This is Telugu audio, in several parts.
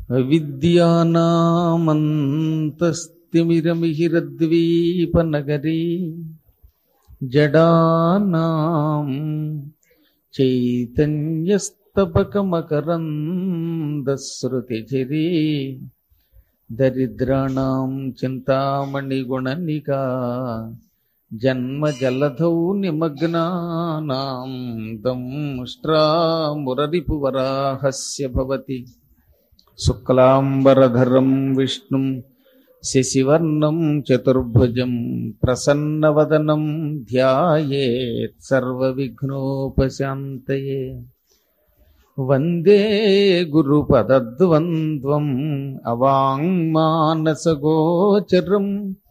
అవిద్యానామంతస్తిమిరమిహిరద్వీపనగరీ జడానాం చైతన్యస్తపకమకరందశ్రుతిచిరీ దరిద్రాణం చింతామణిగుణనికా జన్మజలధౌ నిమగ్నానాం దంష్ట్రామురరిపువరాహస్య భవతి శుక్లాంబరధరం విష్ణుం శశివర్ణం చతుర్భుజం ప్రసన్నవదనం ధ్యాయేత్ సర్వవిఘ్నోపశాంతయే వందే గురుపదద్వంద్వం అవాంగ్మానసగోచరం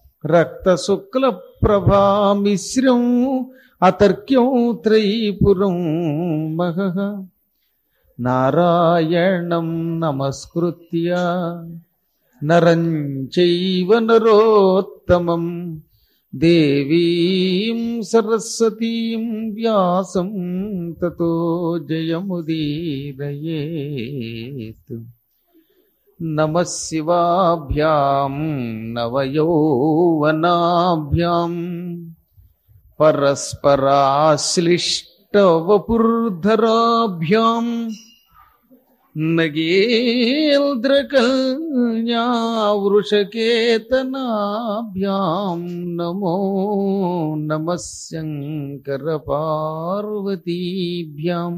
రక్తశుక్లప్రభామిశ్రం అతర్క్యం త్రైపురం మహః నారాయణం నమస్కృత్య నరం చైవ నరోత్తమం దేవీం సరస్వతీం వ్యాసం తతో జయముదీరయేత్ నమ శివాభ్యాం నవయౌవనాభ్యాం పరస్పరాశ్లిష్టవపుర్ధరాభ్యాం నగేంద్రకల్యావృషకేతనాభ్యాం నమో నమ శంకరపార్వతీభ్యాం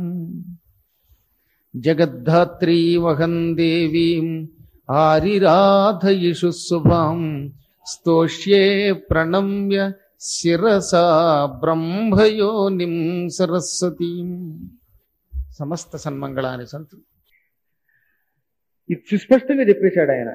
జగద్ధాత్రీమహం దేవీం ఆరిరాధయిషు శుభాం స్తోష్యే ప్రణమ్య శిరసా బ్రహ్మయోనిం సరస్వతీం సమస్త సన్మంగళాన్ని సంతు ఇది సుస్పష్టంగా చెప్పేశాడు ఆయన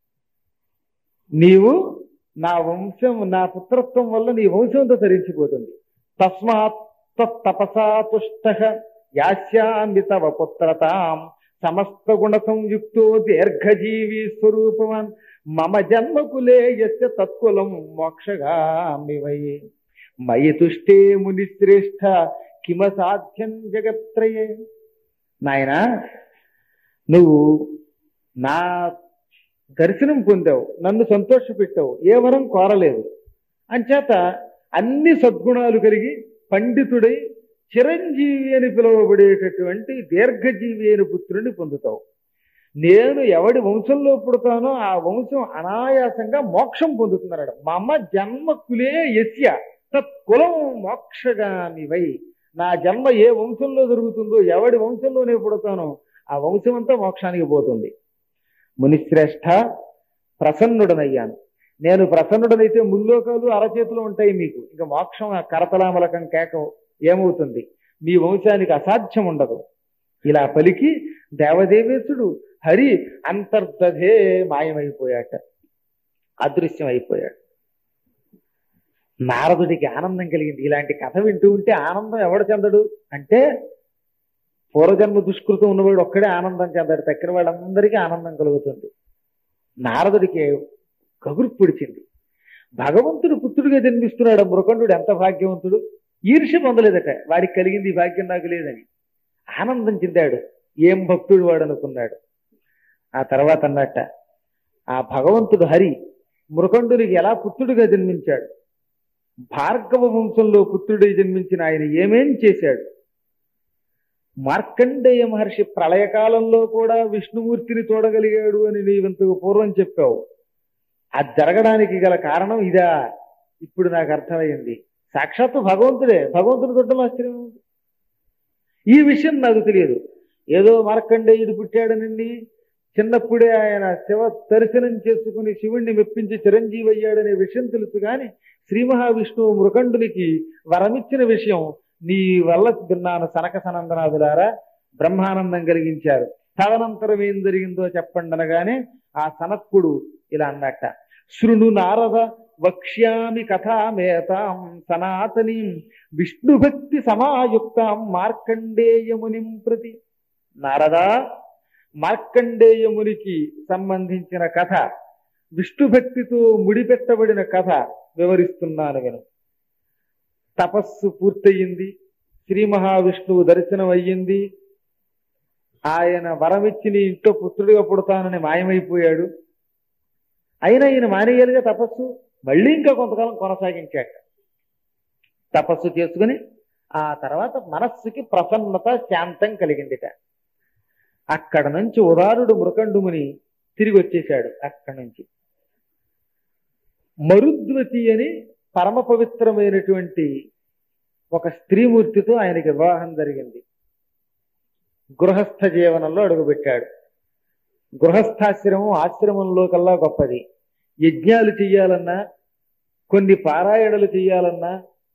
నీవు నా వంశం నా పుత్రత్వం వల్ల నీ వంశంతో తరించిపోతుంది తస్మాత్ తపసా తుష్ట యాస్యామి తవ పుత్రతాం సమస్త గుణ సంయుక్తో దీర్ఘజీవి స్వరూపవాన్ మమ జన్మకులే యస్య తత్కులం మోక్షగామి వై మయి తుష్టే ముని శ్రేష్ఠ కిమ సాధ్యం జగత్రయే నాయనా నువ్వు నా దర్శనం పొందావు నన్ను సంతోషపెట్టావు ఏ వరం కోరలేదు అంచేత అన్ని సద్గుణాలు కలిగి పండితుడై చిరంజీవి అని పిలువబడేటటువంటి దీర్ఘజీవి అయిన పుత్రుడిని పొందుతావు నేను ఎవడి వంశంలో పుడతానో ఆ వంశం అనాయాసంగా మోక్షం పొందుతున్నాడు మమ జన్మ కులే యస్య తత్ కులం మోక్షగామి వై నా జన్మ ఏ వంశంలో జరుగుతుందో ఎవడి వంశంలోనే పుడతానో ఆ వంశం అంతా మోక్షానికి పోతుంది మునిశ్రేష్ఠ ప్రసన్నుడనయ్యాను నేను ప్రసన్నుడనైతే ముల్లోకాలు అరచేతులు ఉంటాయి మీకు ఇంకా మోక్షం ఆ కరతలామలకం కేక ఏమవుతుంది మీ వంశానికి అసాధ్యం ఉండదు ఇలా పలికి దేవదేవేశుడు హరి అంతర్దధే మాయమైపోయాట అదృశ్యం అయిపోయాడు నారదుడికి ఆనందం కలిగింది ఇలాంటి కథ వింటూ ఉంటే ఆనందం ఎవడు చెందడు అంటే పూర్వజన్మ దుష్కృతం ఉన్నవాడు ఒక్కడే ఆనందం చెందాడు తక్కిన వాళ్ళందరికీ ఆనందం కలుగుతుంది నారదుడికి కగురు పొడిచింది భగవంతుడు పుత్రుడిగా జన్మిస్తున్నాడు మృకండు ఎంత భాగ్యవంతుడు ఈర్ష్య పొందలేదట వాడికి కలిగింది ఈ భాగ్యం నాకు లేదని ఆనందం చెందాడు ఏం భక్తుడు వాడు అనుకున్నాడు ఆ తర్వాత అన్నట్ట ఆ భగవంతుడు హరి మృకండునికి ఎలా పుత్రుడిగా జన్మించాడు భార్గవ వంశంలో పుత్రుడై జన్మించిన ఆయన ఏమేం చేశాడు మార్కండేయ మహర్షి ప్రళయకాలంలో కూడా విష్ణుమూర్తిని చూడగలిగాడు అని నీవింతకు పూర్వం చెప్పావు అది జరగడానికి గల కారణం ఇదా ఇప్పుడు నాకు అర్థమైంది సాక్షాత్తు భగవంతుడే భగవంతుడు దొడ్డలో ఆశ్చర్యం ఉంది ఈ విషయం నాకు తెలియదు ఏదో మార్కండేయుడు పుట్టాడనండి చిన్నప్పుడే ఆయన శివ దర్శనం చేసుకుని శివుణ్ణి మెప్పించి చిరంజీవి అయ్యాడనే విషయం తెలుసు కానీ శ్రీ మహావిష్ణువు మృకండునికి వరమిచ్చిన విషయం నీ వల్ల విన్నాను సనక సనందనాథులారా బ్రహ్మానందం కలిగించారు తదనంతరం ఏం జరిగిందో చెప్పండి అనగానే ఆ సనత్కుడు ఇలా అన్నట్ట శృణు నారద వక్ష్యామి కథామేతాం సనాతనీం విష్ణుభక్తి సమాయుక్తాం మార్కండేయమునిం ప్రతి నారదా మార్కండేయమునికి సంబంధించిన కథ విష్ణుభక్తితో ముడిపెట్టబడిన కథ వివరిస్తున్నాను విను తపస్సు పూర్తయింది శ్రీ మహావిష్ణువు దర్శనం అయ్యింది ఆయన వరమిచ్చి నీ ఇంట్లో పుత్రుడిగా పుడతానని మాయమైపోయాడు అయినా ఈయన మానేయాలిగా తపస్సు మళ్ళీ ఇంకా కొంతకాలం కొనసాగించాడు తపస్సు చేసుకుని ఆ తర్వాత మనస్సుకి ప్రసన్నత శాంతం కలిగిందిట అక్కడ నుంచి ఉదారుడు మృకండుముని తిరిగి వచ్చేశాడు అక్కడి నుంచి మరుద్వతి అని పరమ పవిత్రమైనటువంటి ఒక స్త్రీమూర్తితో ఆయనకి వివాహం జరిగింది గృహస్థ జీవనంలో అడుగుపెట్టాడు గృహస్థాశ్రమం ఆశ్రమంలో కల్లా గొప్పది యజ్ఞాలు చెయ్యాలన్నా కొన్ని పారాయణలు చెయ్యాలన్నా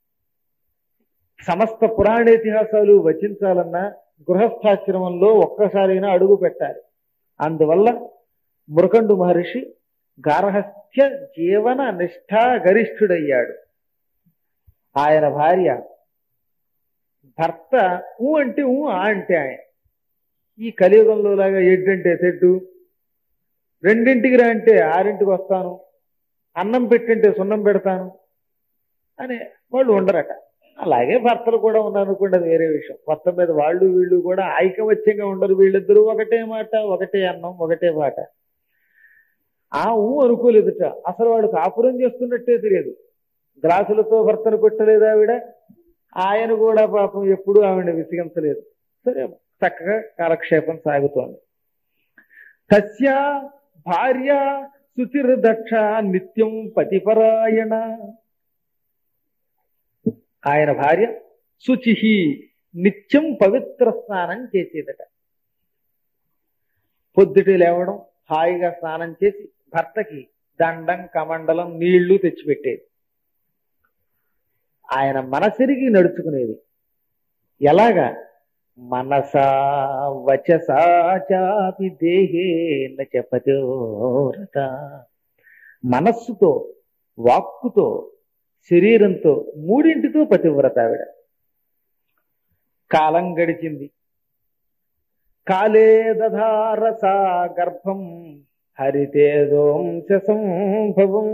సమస్త పురాణేతిహాసాలు వచించాలన్నా గృహస్థాశ్రమంలో ఒక్కసారైనా అడుగు పెట్టాలి అందువల్ల మృకండు మహర్షి గార్హస్థ్య జీవన నిష్ఠా గరిష్ఠుడయ్యాడు ఆయన భార్య భర్త ఊ అంటే ఊ ఆ అంటే ఆయన ఈ కలియుగంలో లాగా ఎడ్డంటే తెడ్డు రెండింటికి రా అంటే ఆరింటికి వస్తాను అన్నం పెట్టంటే సున్నం పెడతాను అని వాళ్ళు ఉండరట అలాగే భర్తలు కూడా ఉన్నారు అనుకోండి అది వేరే విషయం మొత్తం మీద వాళ్ళు వీళ్ళు కూడా ఐకమత్యంగా ఉండరు వీళ్ళిద్దరూ ఒకటే మాట ఒకటే అన్నం ఒకటే మాట ఆ ఊ అనుకోలేదుట అసలు వాడు కాపురం చేస్తున్నట్టే తెలియదు గ్లాసులతో భర్తను పెట్టలేదు ఆవిడ ఆయన కూడా పాపం ఎప్పుడూ ఆవిడ విసిగించలేదు సరే చక్కగా కాలక్షేపం సాగుతోంది తస్య భార్య శుచిర్దక్ష నిత్యం పతిపరాయణ ఆయన భార్య శుచి నిత్యం పవిత్ర స్నానం చేసేదట పొద్దుటే లేవడం హాయిగా స్నానం చేసి భర్తకి దండం కమండలం నీళ్లు తెచ్చిపెట్టేది ఆయన మనసిరిగి నడుచుకునేది ఎలాగా మనసా వచసా చాపి దేహేన చెప్పతోరత మనస్సుతో వాక్కుతో శరీరంతో మూడింటితో పతివ్రత ఆవిడ కాలం గడిచింది కాలే దధారసా గర్భం హరితేజోంశ సంభవం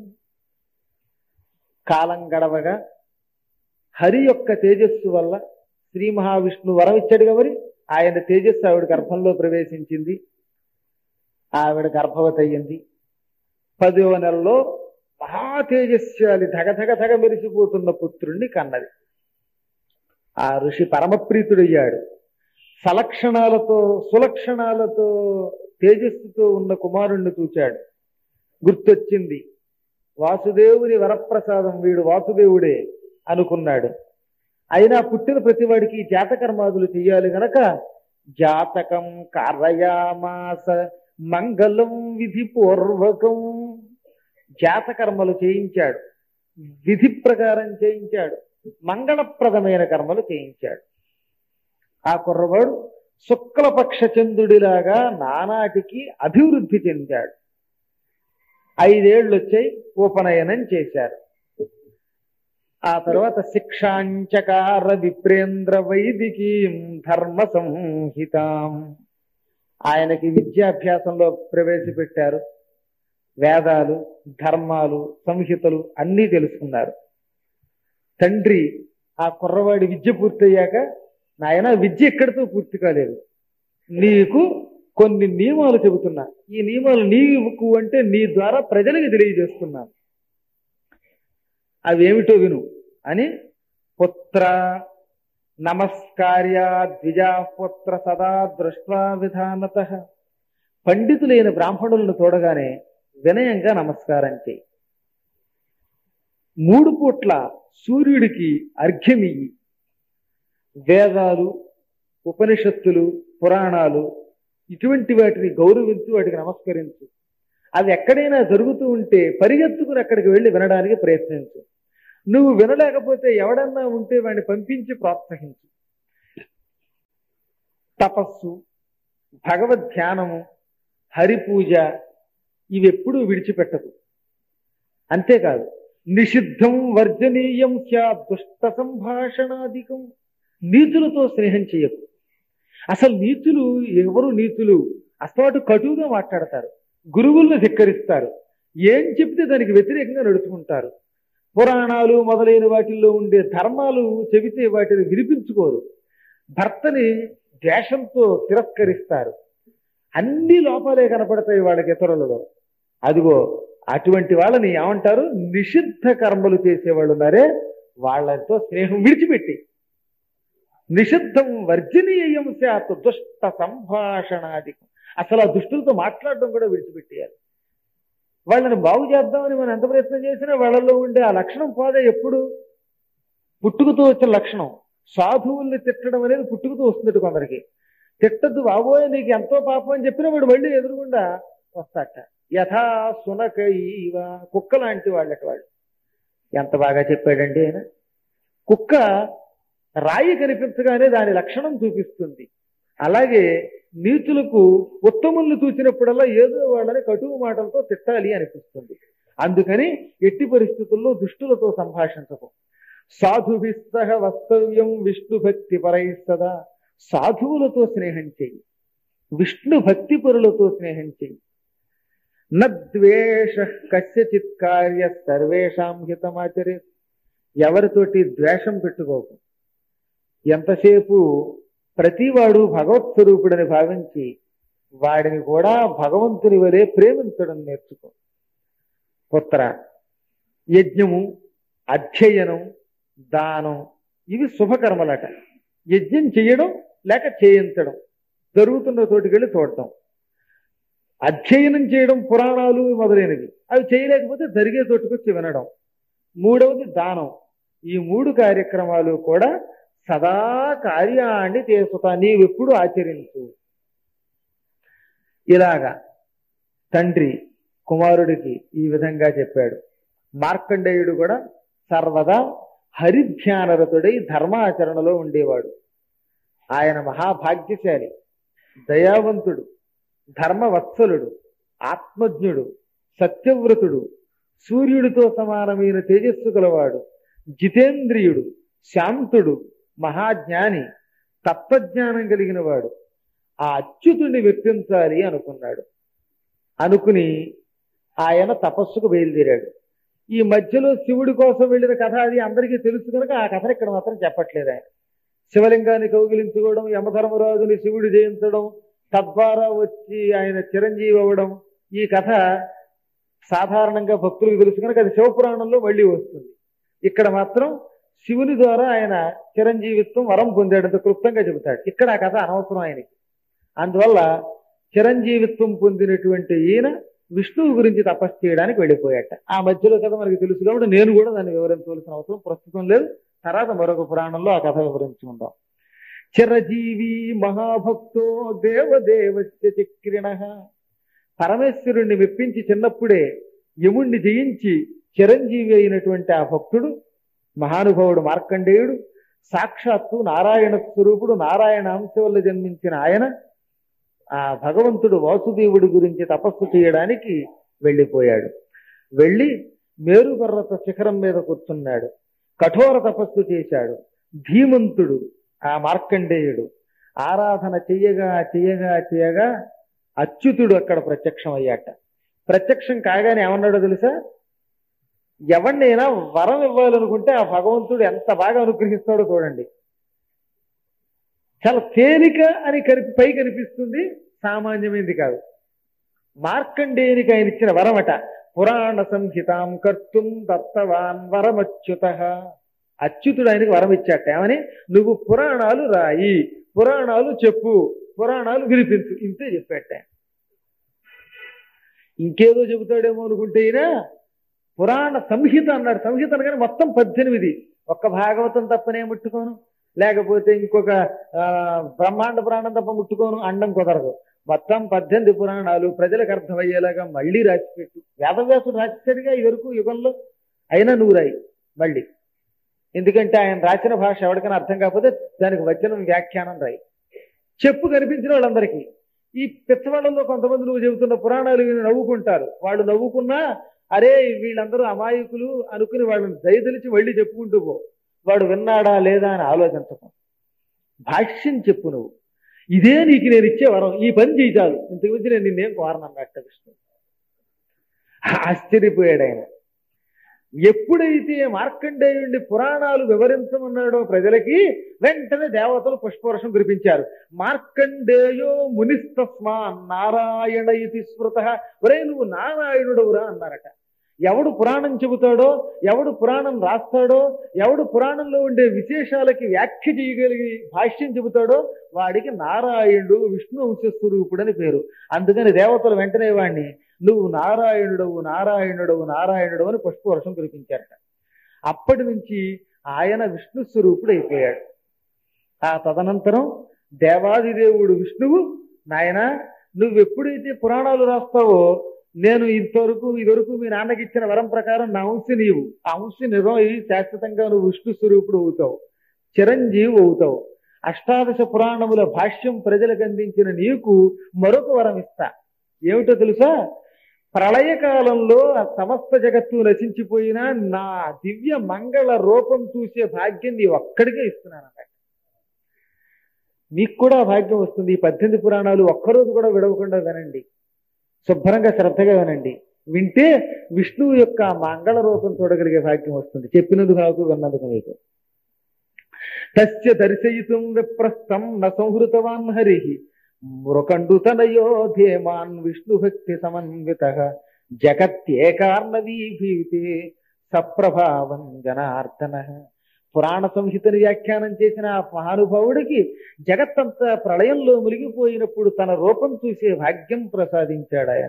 కాలం గడవగా హరి యొక్క తేజస్సు వల్ల శ్రీ మహావిష్ణు వరం ఇచ్చాడు మరి ఆయన తేజస్సు ఆవిడ గర్భంలో ప్రవేశించింది ఆవిడ గర్భవతి అయ్యింది పదవ నెలలో మహా తేజస్వాలి ధగధగ ధగ మెరిసిపోతున్న పుత్రుణ్ణి కన్నది ఆ ఋషి పరమప్రీతుడయ్యాడు సలక్షణాలతో సులక్షణాలతో తేజస్సుతో ఉన్న కుమారుణ్ణి చూచాడు గుర్తొచ్చింది వాసుదేవుని వరప్రసాదం వీడు వాసుదేవుడే అనుకున్నాడు అయినా పుట్టిన ప్రతివాడికి జాతకర్మాదులు చెయ్యాలి గనక జాతకం కారయామాస మంగళం విధి పూర్వకం జాతకర్మలు చేయించాడు విధి ప్రకారం చేయించాడు మంగళప్రదమైన కర్మలు చేయించాడు ఆ కుర్రవాడు శుక్లపక్ష చంద్రుడిలాగా నానాటికి అభివృద్ధి చెందాడు ఐదేళ్లు వచ్చాయి ఉపనయనం చేశారు ఆ తర్వాత శిక్షాంచకార విప్రేంద్ర వైదికీం ధర్మ సంహితాం ఆయనకి విద్యాభ్యాసంలో ప్రవేశపెట్టారు వేదాలు ధర్మాలు సంహితలు అన్నీ తెలుసుకున్నారు తండ్రి ఆ కుర్రవాడి విద్య పూర్తయ్యాక నాయన విద్య ఎక్కడితో పూర్తి కాలేదు నీకు కొన్ని నియమాలు చెబుతున్నా ఈ నియమాలు నీకు అంటే నీ ద్వారా ప్రజలకు తెలియజేస్తున్నాను అవేమిటో విను అని పుత్ర నమస్కార్య ద్విజా పుత్ర సదా దృష్ట్వా విధానత పండితులైన బ్రాహ్మణులను చూడగానే వినయంగా నమస్కారం చేయి మూడు పూట్ల సూర్యుడికి అర్ఘ్యమియ్యి వేదాలు ఉపనిషత్తులు పురాణాలు ఇటువంటి వాటిని గౌరవించు వాటికి నమస్కరించు అవి ఎక్కడైనా జరుగుతూ ఉంటే పరిగెత్తుకుని అక్కడికి వెళ్ళి వినడానికి ప్రయత్నించు నువ్వు వినలేకపోతే ఎవడన్నా ఉంటే వాడిని పంపించి ప్రోత్సహించు తపస్సు భగవద్ ధ్యానము హరిపూజ ఇవెప్పుడూ విడిచిపెట్టదు అంతేకాదు నిషిద్ధం వర్జనీయం స్యా దుష్ట సంభాషణాధికం నీతులతో స్నేహం చేయకు అసలు నీతులు ఎవరు నీతులు అసలు కటువుగా మాట్లాడతారు గురువులను ధిక్కరిస్తారు ఏం చెప్తే దానికి వ్యతిరేకంగా నడుచుకుంటారు పురాణాలు మొదలైన వాటిల్లో ఉండే ధర్మాలు చెబితే వాటిని వినిపించుకోరు భర్తని ద్వేషంతో తిరస్కరిస్తారు అన్ని లోపాలే కనపడతాయి వాళ్ళకి ఇతరులలో అదిగో అటువంటి వాళ్ళని ఏమంటారు నిషిద్ధ కర్మలు చేసేవాళ్ళు ఉన్నారే వాళ్ళతో స్నేహం విడిచిపెట్టి నిషిద్ధం వర్జనీయం శాత్ దుష్ట సంభాషణాధికం అసలు ఆ దుష్టులతో మాట్లాడడం కూడా విడిచిపెట్టేయాలి వాళ్ళని బాగు చేద్దామని మనం ఎంత ప్రయత్నం చేసినా వాళ్ళలో ఉండే ఆ లక్షణం పోదే ఎప్పుడు పుట్టుకతో వచ్చిన లక్షణం సాధువుల్ని తిట్టడం అనేది పుట్టుకతో వస్తుంది కొందరికి తిట్టద్దు బాబోయ్ నీకు ఎంతో పాపం అని చెప్పినా వాడు మళ్ళీ ఎదురుగుండా వస్తాట యథా సునక ఈవ కుక్క లాంటి వాళ్ళట వాడు ఎంత బాగా చెప్పాడండి ఆయన కుక్క రాయి కనిపించగానే దాని లక్షణం చూపిస్తుంది అలాగే నీచులకు ఉత్తముల్ని చూసినప్పుడల్లా ఏదో వాళ్ళని కటువు మాటలతో తిట్టాలి అనిపిస్తుంది అందుకని ఎట్టి పరిస్థితుల్లో దుష్టులతో సంభాషించకు సాధుభిస్సహ వస్తవ్యం విష్ణు భక్తి పరైస్తదా సాధువులతో స్నేహం చెయ్యి విష్ణు భక్తి పరులతో స్నేహం చెయ్యి నద్వేష కస్యచిత్ కార్య సర్వేషాం హితమాచరే ఎవరితోటి ద్వేషం పెట్టుకోకు ఎంతసేపు ప్రతివాడు భగవత్ స్వరూపుడని భావించి వాడిని కూడా భగవంతుని వలె ప్రేమించడం నేర్చుకో పుత్ర యజ్ఞము అధ్యయనం దానం ఇవి శుభకర్మలట యజ్ఞం చేయడం లేక చేయించడం జరుగుతున్న తోటికెళ్ళి చూడటం అధ్యయనం చేయడం పురాణాలు మొదలైనవి అవి చేయలేకపోతే జరిగే చోటుకొచ్చి వినడం మూడవది దానం ఈ మూడు కార్యక్రమాలు కూడా సదా కార్యాన్ని చేసుతా నీవెప్పుడు ఆచరించు ఇలాగా తండ్రి కుమారుడికి ఈ విధంగా చెప్పాడు మార్కండేయుడు కూడా సర్వదా హరిధ్యానరతుడై ధర్మాచరణలో ఉండేవాడు ఆయన మహాభాగ్యశాలి దయావంతుడు ధర్మవత్సలుడు ఆత్మజ్ఞుడు సత్యవ్రతుడు సూర్యుడితో సమానమైన తేజస్సు గలవాడు జితేంద్రియుడు శాంతుడు మహాజ్ఞాని తత్వజ్ఞానం కలిగిన వాడు ఆ అచ్యుతుడిని వెప్పించాలి అనుకున్నాడు అనుకుని ఆయన తపస్సుకు బయలుదేరాడు ఈ మధ్యలో శివుడి కోసం వెళ్ళిన కథ అది అందరికీ తెలుసు కనుక ఆ కథను ఇక్కడ మాత్రం చెప్పట్లేదు ఆయన శివలింగాన్ని కౌగిలించుకోవడం యమధర్మరాజుని శివుడు జయించడం తద్వారా వచ్చి ఆయన చిరంజీవి అవ్వడం ఈ కథ సాధారణంగా భక్తులకు తెలుసు కనుక అది శివపురాణంలో మళ్ళీ వస్తుంది ఇక్కడ మాత్రం శివుని ద్వారా ఆయన చిరంజీవిత్వం వరం పొందాడంత క్లుప్తంగా చెబుతాడు ఇక్కడ ఆ కథ అనవసరం ఆయనకి అందువల్ల చిరంజీవిత్వం పొందినటువంటి ఈయన విష్ణువు గురించి తపస్సు చేయడానికి వెళ్ళిపోయాట ఆ మధ్యలో కథ మనకి తెలుసు కాబట్టి నేను కూడా దాన్ని వివరించవలసిన అవసరం ప్రస్తుతం లేదు తర్వాత మరొక పురాణంలో ఆ కథ వివరించుకుందాం చిరజీవి మహాభక్తో దేవదేవస్య చక్రిణ పరమేశ్వరుణ్ణి మెప్పించి చిన్నప్పుడే యముణ్ణి జయించి చిరంజీవి అయినటువంటి ఆ భక్తుడు మహానుభావుడు మార్కండేయుడు సాక్షాత్తు నారాయణ స్వరూపుడు నారాయణ అంశ వల్ల జన్మించిన ఆయన ఆ భగవంతుడు వాసుదేవుడి గురించి తపస్సు చేయడానికి వెళ్ళిపోయాడు వెళ్ళి మేరుపర్వత శిఖరం మీద కూర్చున్నాడు కఠోర తపస్సు చేశాడు ధీమంతుడు ఆ మార్కండేయుడు ఆరాధన చెయ్యగా చెయ్యగా చెయ్యగా అచ్యుతుడు అక్కడ ప్రత్యక్షం అయ్యాట ప్రత్యక్షం కాగానే ఏమన్నాడో తెలుసా ఎవరినైనా వరం ఇవ్వాలనుకుంటే ఆ భగవంతుడు ఎంత బాగా అనుగ్రహిస్తాడో చూడండి చాలా తేలిక అని కనిపి పై కనిపిస్తుంది సామాన్యమైనది కాదు మార్కండేయునికి ఆయన ఇచ్చిన వరమట పురాణ సంహితాం కర్తుం దత్తవాన్ వరమచ్యుత అచ్యుతుడు ఆయనకు వరం ఇచ్చాట ఏమని నువ్వు పురాణాలు రాయి పురాణాలు చెప్పు పురాణాలు వినిపించు ఇంతే చెప్పాట ఇంకేదో చెబుతాడేమో అనుకుంటే ఈయన పురాణ సంహిత అన్నాడు సంహిత అనగానే మొత్తం పద్దెనిమిది ఒక్క భాగవతం తప్పనే ముట్టుకోను లేకపోతే ఇంకొక ఆ, బ్రహ్మాండ పురాణం తప్ప ముట్టుకోను అండం కుదరదు మొత్తం పద్దెనిమిది పురాణాలు ప్రజలకు అర్థమయ్యేలాగా మళ్ళీ రాసిపెట్టు వేదవ్యాసుడు రాసేసరిగా ఈ వరకు యుగంలో అయినా నువ్వు రాయి మళ్ళీ ఎందుకంటే ఆయన రాసిన భాష ఎవరికైనా అర్థం కాకపోతే దానికి వచనం వ్యాఖ్యానం రాయి చెప్పు కనిపించిన వాళ్ళందరికీ ఈ పిచ్చవాళ్ళలో కొంతమంది నువ్వు చెబుతున్న పురాణాలు విని నవ్వుకుంటారు వాళ్ళు నవ్వుకున్నా అరే వీళ్ళందరూ అమాయకులు అనుకుని వాళ్ళని దయదలిచి మళ్ళీ చెప్పుకుంటూ పో వాడు విన్నాడా లేదా అని ఆలోచించకు భాష్యం చెప్పు నువ్వు ఇదే నీకు నేను ఇచ్చే వరం ఈ పని చేయి చాలు ఇంతకు మించి నేను నిన్నేం కోరనన్నట్ట కృష్ణుడు ఆశ్చర్యపోయాడు ఆయన ఎప్పుడైతే మార్కండేయుడి పురాణాలు వివరించమన్నాడో ప్రజలకి వెంటనే దేవతలు పుష్పవర్షం కురిపించారు మార్కండేయో మునిస్తస్మా నారాయణ ఇది స్మృత ఒరే నువ్వు నారాయణుడవురా అన్నారట ఎవడు పురాణం చెబుతాడో ఎవడు పురాణం రాస్తాడో ఎవడు పురాణంలో ఉండే విశేషాలకి వ్యాఖ్య చేయగలిగి భాష్యం చెబుతాడో వాడికి నారాయణుడు విష్ణు వంశస్వరూపుడని పేరు అందుకని దేవతలు వెంటనే వాడిని నువ్వు నారాయణుడవు నారాయణుడవు నారాయణుడవు అని పుష్పవర్షం కురిపించారట అప్పటి నుంచి ఆయన విష్ణు స్వరూపుడు అయిపోయాడు ఆ తదనంతరం దేవాదిదేవుడు విష్ణువు నాయన నువ్వు ఎప్పుడైతే పురాణాలు రాస్తావో నేను ఇంతవరకు ఇదివరకు మీ నాన్నకి ఇచ్చిన వరం ప్రకారం నా అంశ నీవు ఆ అంశ నిజమై శాశ్వతంగా నువ్వు విష్ణు స్వరూపుడు అవుతావు చిరంజీవి అవుతావు అష్టాదశ పురాణముల భాష్యం ప్రజలకు అందించిన నీకు మరొక వరం ఇస్తా ఏమిటో తెలుసా ప్రళయకాలంలో ఆ సమస్త జగత్తు నశించిపోయినా నా దివ్య మంగళ రూపం చూసే భాగ్యం నీ ఒక్కడికే ఇస్తున్నాను అన్నమాట మీకు కూడా ఆ భాగ్యం వస్తుంది ఈ పద్దెనిమిది పురాణాలు ఒక్కరోజు కూడా విడవకుండా వినండి శుభ్రంగా శ్రద్ధగా వినండి వింటే విష్ణువు యొక్క ఆ మంగళ రూపం చూడగలిగే భాగ్యం వస్తుంది చెప్పినందుకు నాకు విన్నందుకు మీకు తస్య దర్శయితుం విప్రస్థం న సంహృతవాన్ హరి మృకండు తనయో ధేమాన్ విష్ణు భక్తి సమన్విత జగత్యేకార్ణవీ భీతే సప్రభావం జనార్దన పురాణ సంహితని వ్యాఖ్యానం చేసిన ఆ మహానుభావుడికి జగత్తంతా ప్రళయంలో మునిగిపోయినప్పుడు తన రూపం చూసే భాగ్యం ప్రసాదించాడు ఆయన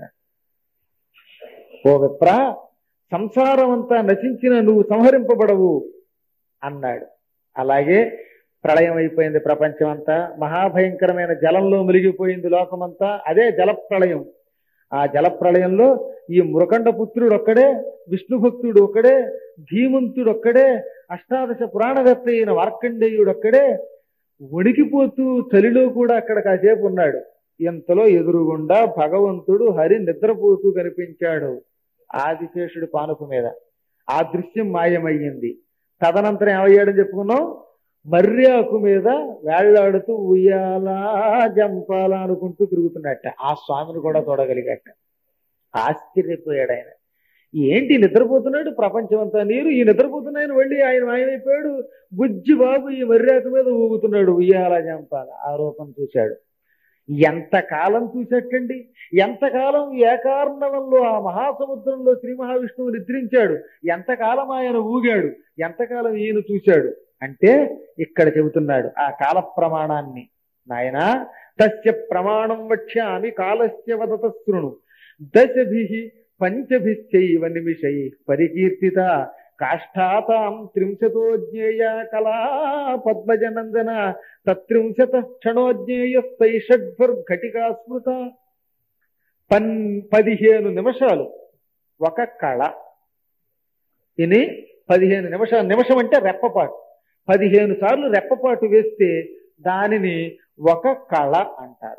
ఓ విప్ర సంసారం అంతా నశించిన నువ్వు సంహరింపబడవు అన్నాడు అలాగే ప్రళయం అయిపోయింది ప్రపంచం అంతా మహాభయంకరమైన జలంలో మునిగిపోయింది లోకమంతా అదే జల ప్రళయం ఆ జల ప్రళయంలో ఈ మృకండ పుత్రుడు ఒక్కడే విష్ణు భక్తుడు ఒక్కడే ధీమంతుడు ఒక్కడే అష్టాదశ పురాణవేత్త అయిన మార్కండేయుడు ఒక్కడే వణికిపోతూ చలిలో కూడా అక్కడ కాసేపు ఉన్నాడు ఇంతలో ఎదురుగుండా భగవంతుడు హరి నిద్రపోతూ కనిపించాడు ఆదిశేషుడి పానుపు మీద ఆ దృశ్యం మాయమయ్యింది తదనంతరం ఏమయ్యాడని చెప్పుకున్నాం మర్యాకు మీద వేళ్లాడుతూ ఉయ్యాలా జంపాలా అనుకుంటూ తిరుగుతున్నట్ట ఆ స్వామిని కూడా చూడగలిగట ఆశ్చర్యపోయాడు ఆయన ఏంటి నిద్రపోతున్నాడు ప్రపంచం అంతా నీరు ఈ నిద్రపోతున్నాయని వెళ్ళి ఆయన మాయమైపోయాడు బుజ్జి బాబు ఈ మర్యాక మీద ఊగుతున్నాడు ఉయ్యాలా జంపాల ఆ రూపం చూశాడు ఎంతకాలం చూసేటండి ఎంతకాలం ఏకార్ణవంలో ఆ మహాసముద్రంలో శ్రీ మహావిష్ణువు నిద్రించాడు ఎంతకాలం ఆయన ఊగాడు ఎంతకాలం ఈయన చూశాడు అంటే ఇక్కడ చెబుతున్నాడు ఆ కాల ప్రమాణాన్ని నాయన తస్య ప్రమాణం వక్ష్యామి కాలస్య వదత శృణు దశభి పంచభిశ్చైవ నిమిషై పరికీర్తిత కాష్టాతాం త్రింశతో జ్ఞేయ కళా పద్మజనందన తత్రింశత క్షణోజ్ఞేయస్థై షడ్భర్ఘటికా స్మృత పన్ పదిహేను నిమిషాలు ఒక కళ ఇని పదిహేను నిమిషాలు నిమిషం అంటే రెప్పపాటు పదిహేను సార్లు రెప్పపాటు వేస్తే దానిని ఒక కళ అంటారు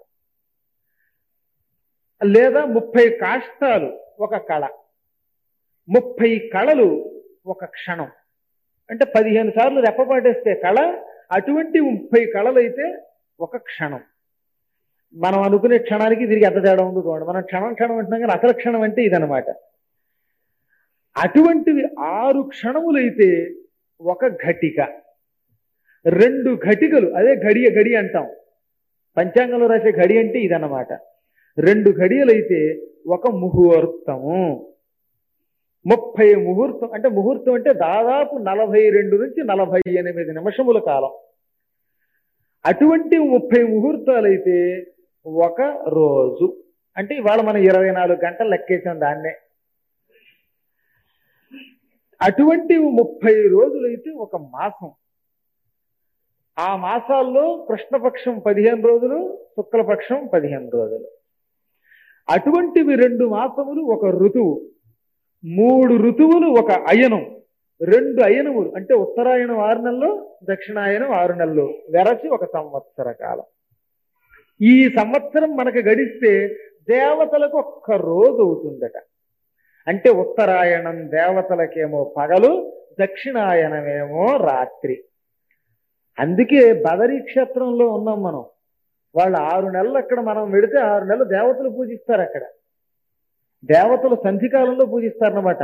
లేదా ముప్పై కాష్టాలు ఒక కళ ముప్పై కళలు ఒక క్షణం అంటే పదిహేను సార్లు రెప్పపాటేస్తే కళ అటువంటి ముప్పై కళలైతే ఒక క్షణం మనం అనుకునే క్షణానికి తిరిగి ఎంత తేడా ఉంది చూడండి మనం క్షణం క్షణం అంటున్నాం కానీ అసలు క్షణం అంటే ఇదనమాట అటువంటివి ఆరు క్షణములైతే ఒక ఘటిక రెండు ఘటికలు అదే గడియ గడి అంటాం పంచాంగంలో రాసే గడి అంటే ఇదన్నమాట రెండు గడియలైతే ఒక ముహూర్తము ముప్పై ముహూర్తం అంటే ముహూర్తం అంటే దాదాపు నలభై రెండు నుంచి నలభై ఎనిమిది నిమిషముల కాలం అటువంటి ముప్పై ముహూర్తాలైతే ఒక రోజు అంటే ఇవాళ మనం ఇరవై నాలుగు గంటలు లెక్కేసాం దాన్నే అటువంటి ముప్పై రోజులైతే ఒక మాసం ఆ మాసాల్లో కృష్ణపక్షం పదిహేను రోజులు శుక్లపక్షం పదిహేను రోజులు అటువంటివి రెండు మాసములు ఒక ఋతువు మూడు ఋతువులు ఒక అయనం రెండు అయనములు అంటే ఉత్తరాయణం ఆరు నెలలు దక్షిణాయనం ఆరు నెలలు వెరసి ఒక సంవత్సర కాలం ఈ సంవత్సరం మనకు గడిస్తే దేవతలకు ఒక్క రోజు అవుతుందట అంటే ఉత్తరాయణం దేవతలకేమో పగలు దక్షిణాయనమేమో రాత్రి అందుకే బదరీ క్షేత్రంలో ఉన్నాం మనం వాళ్ళు ఆరు నెలలు అక్కడ మనం వెడితే ఆరు నెలలు దేవతలు పూజిస్తారు అక్కడ దేవతలు సంధికాలంలో పూజిస్తారన్నమాట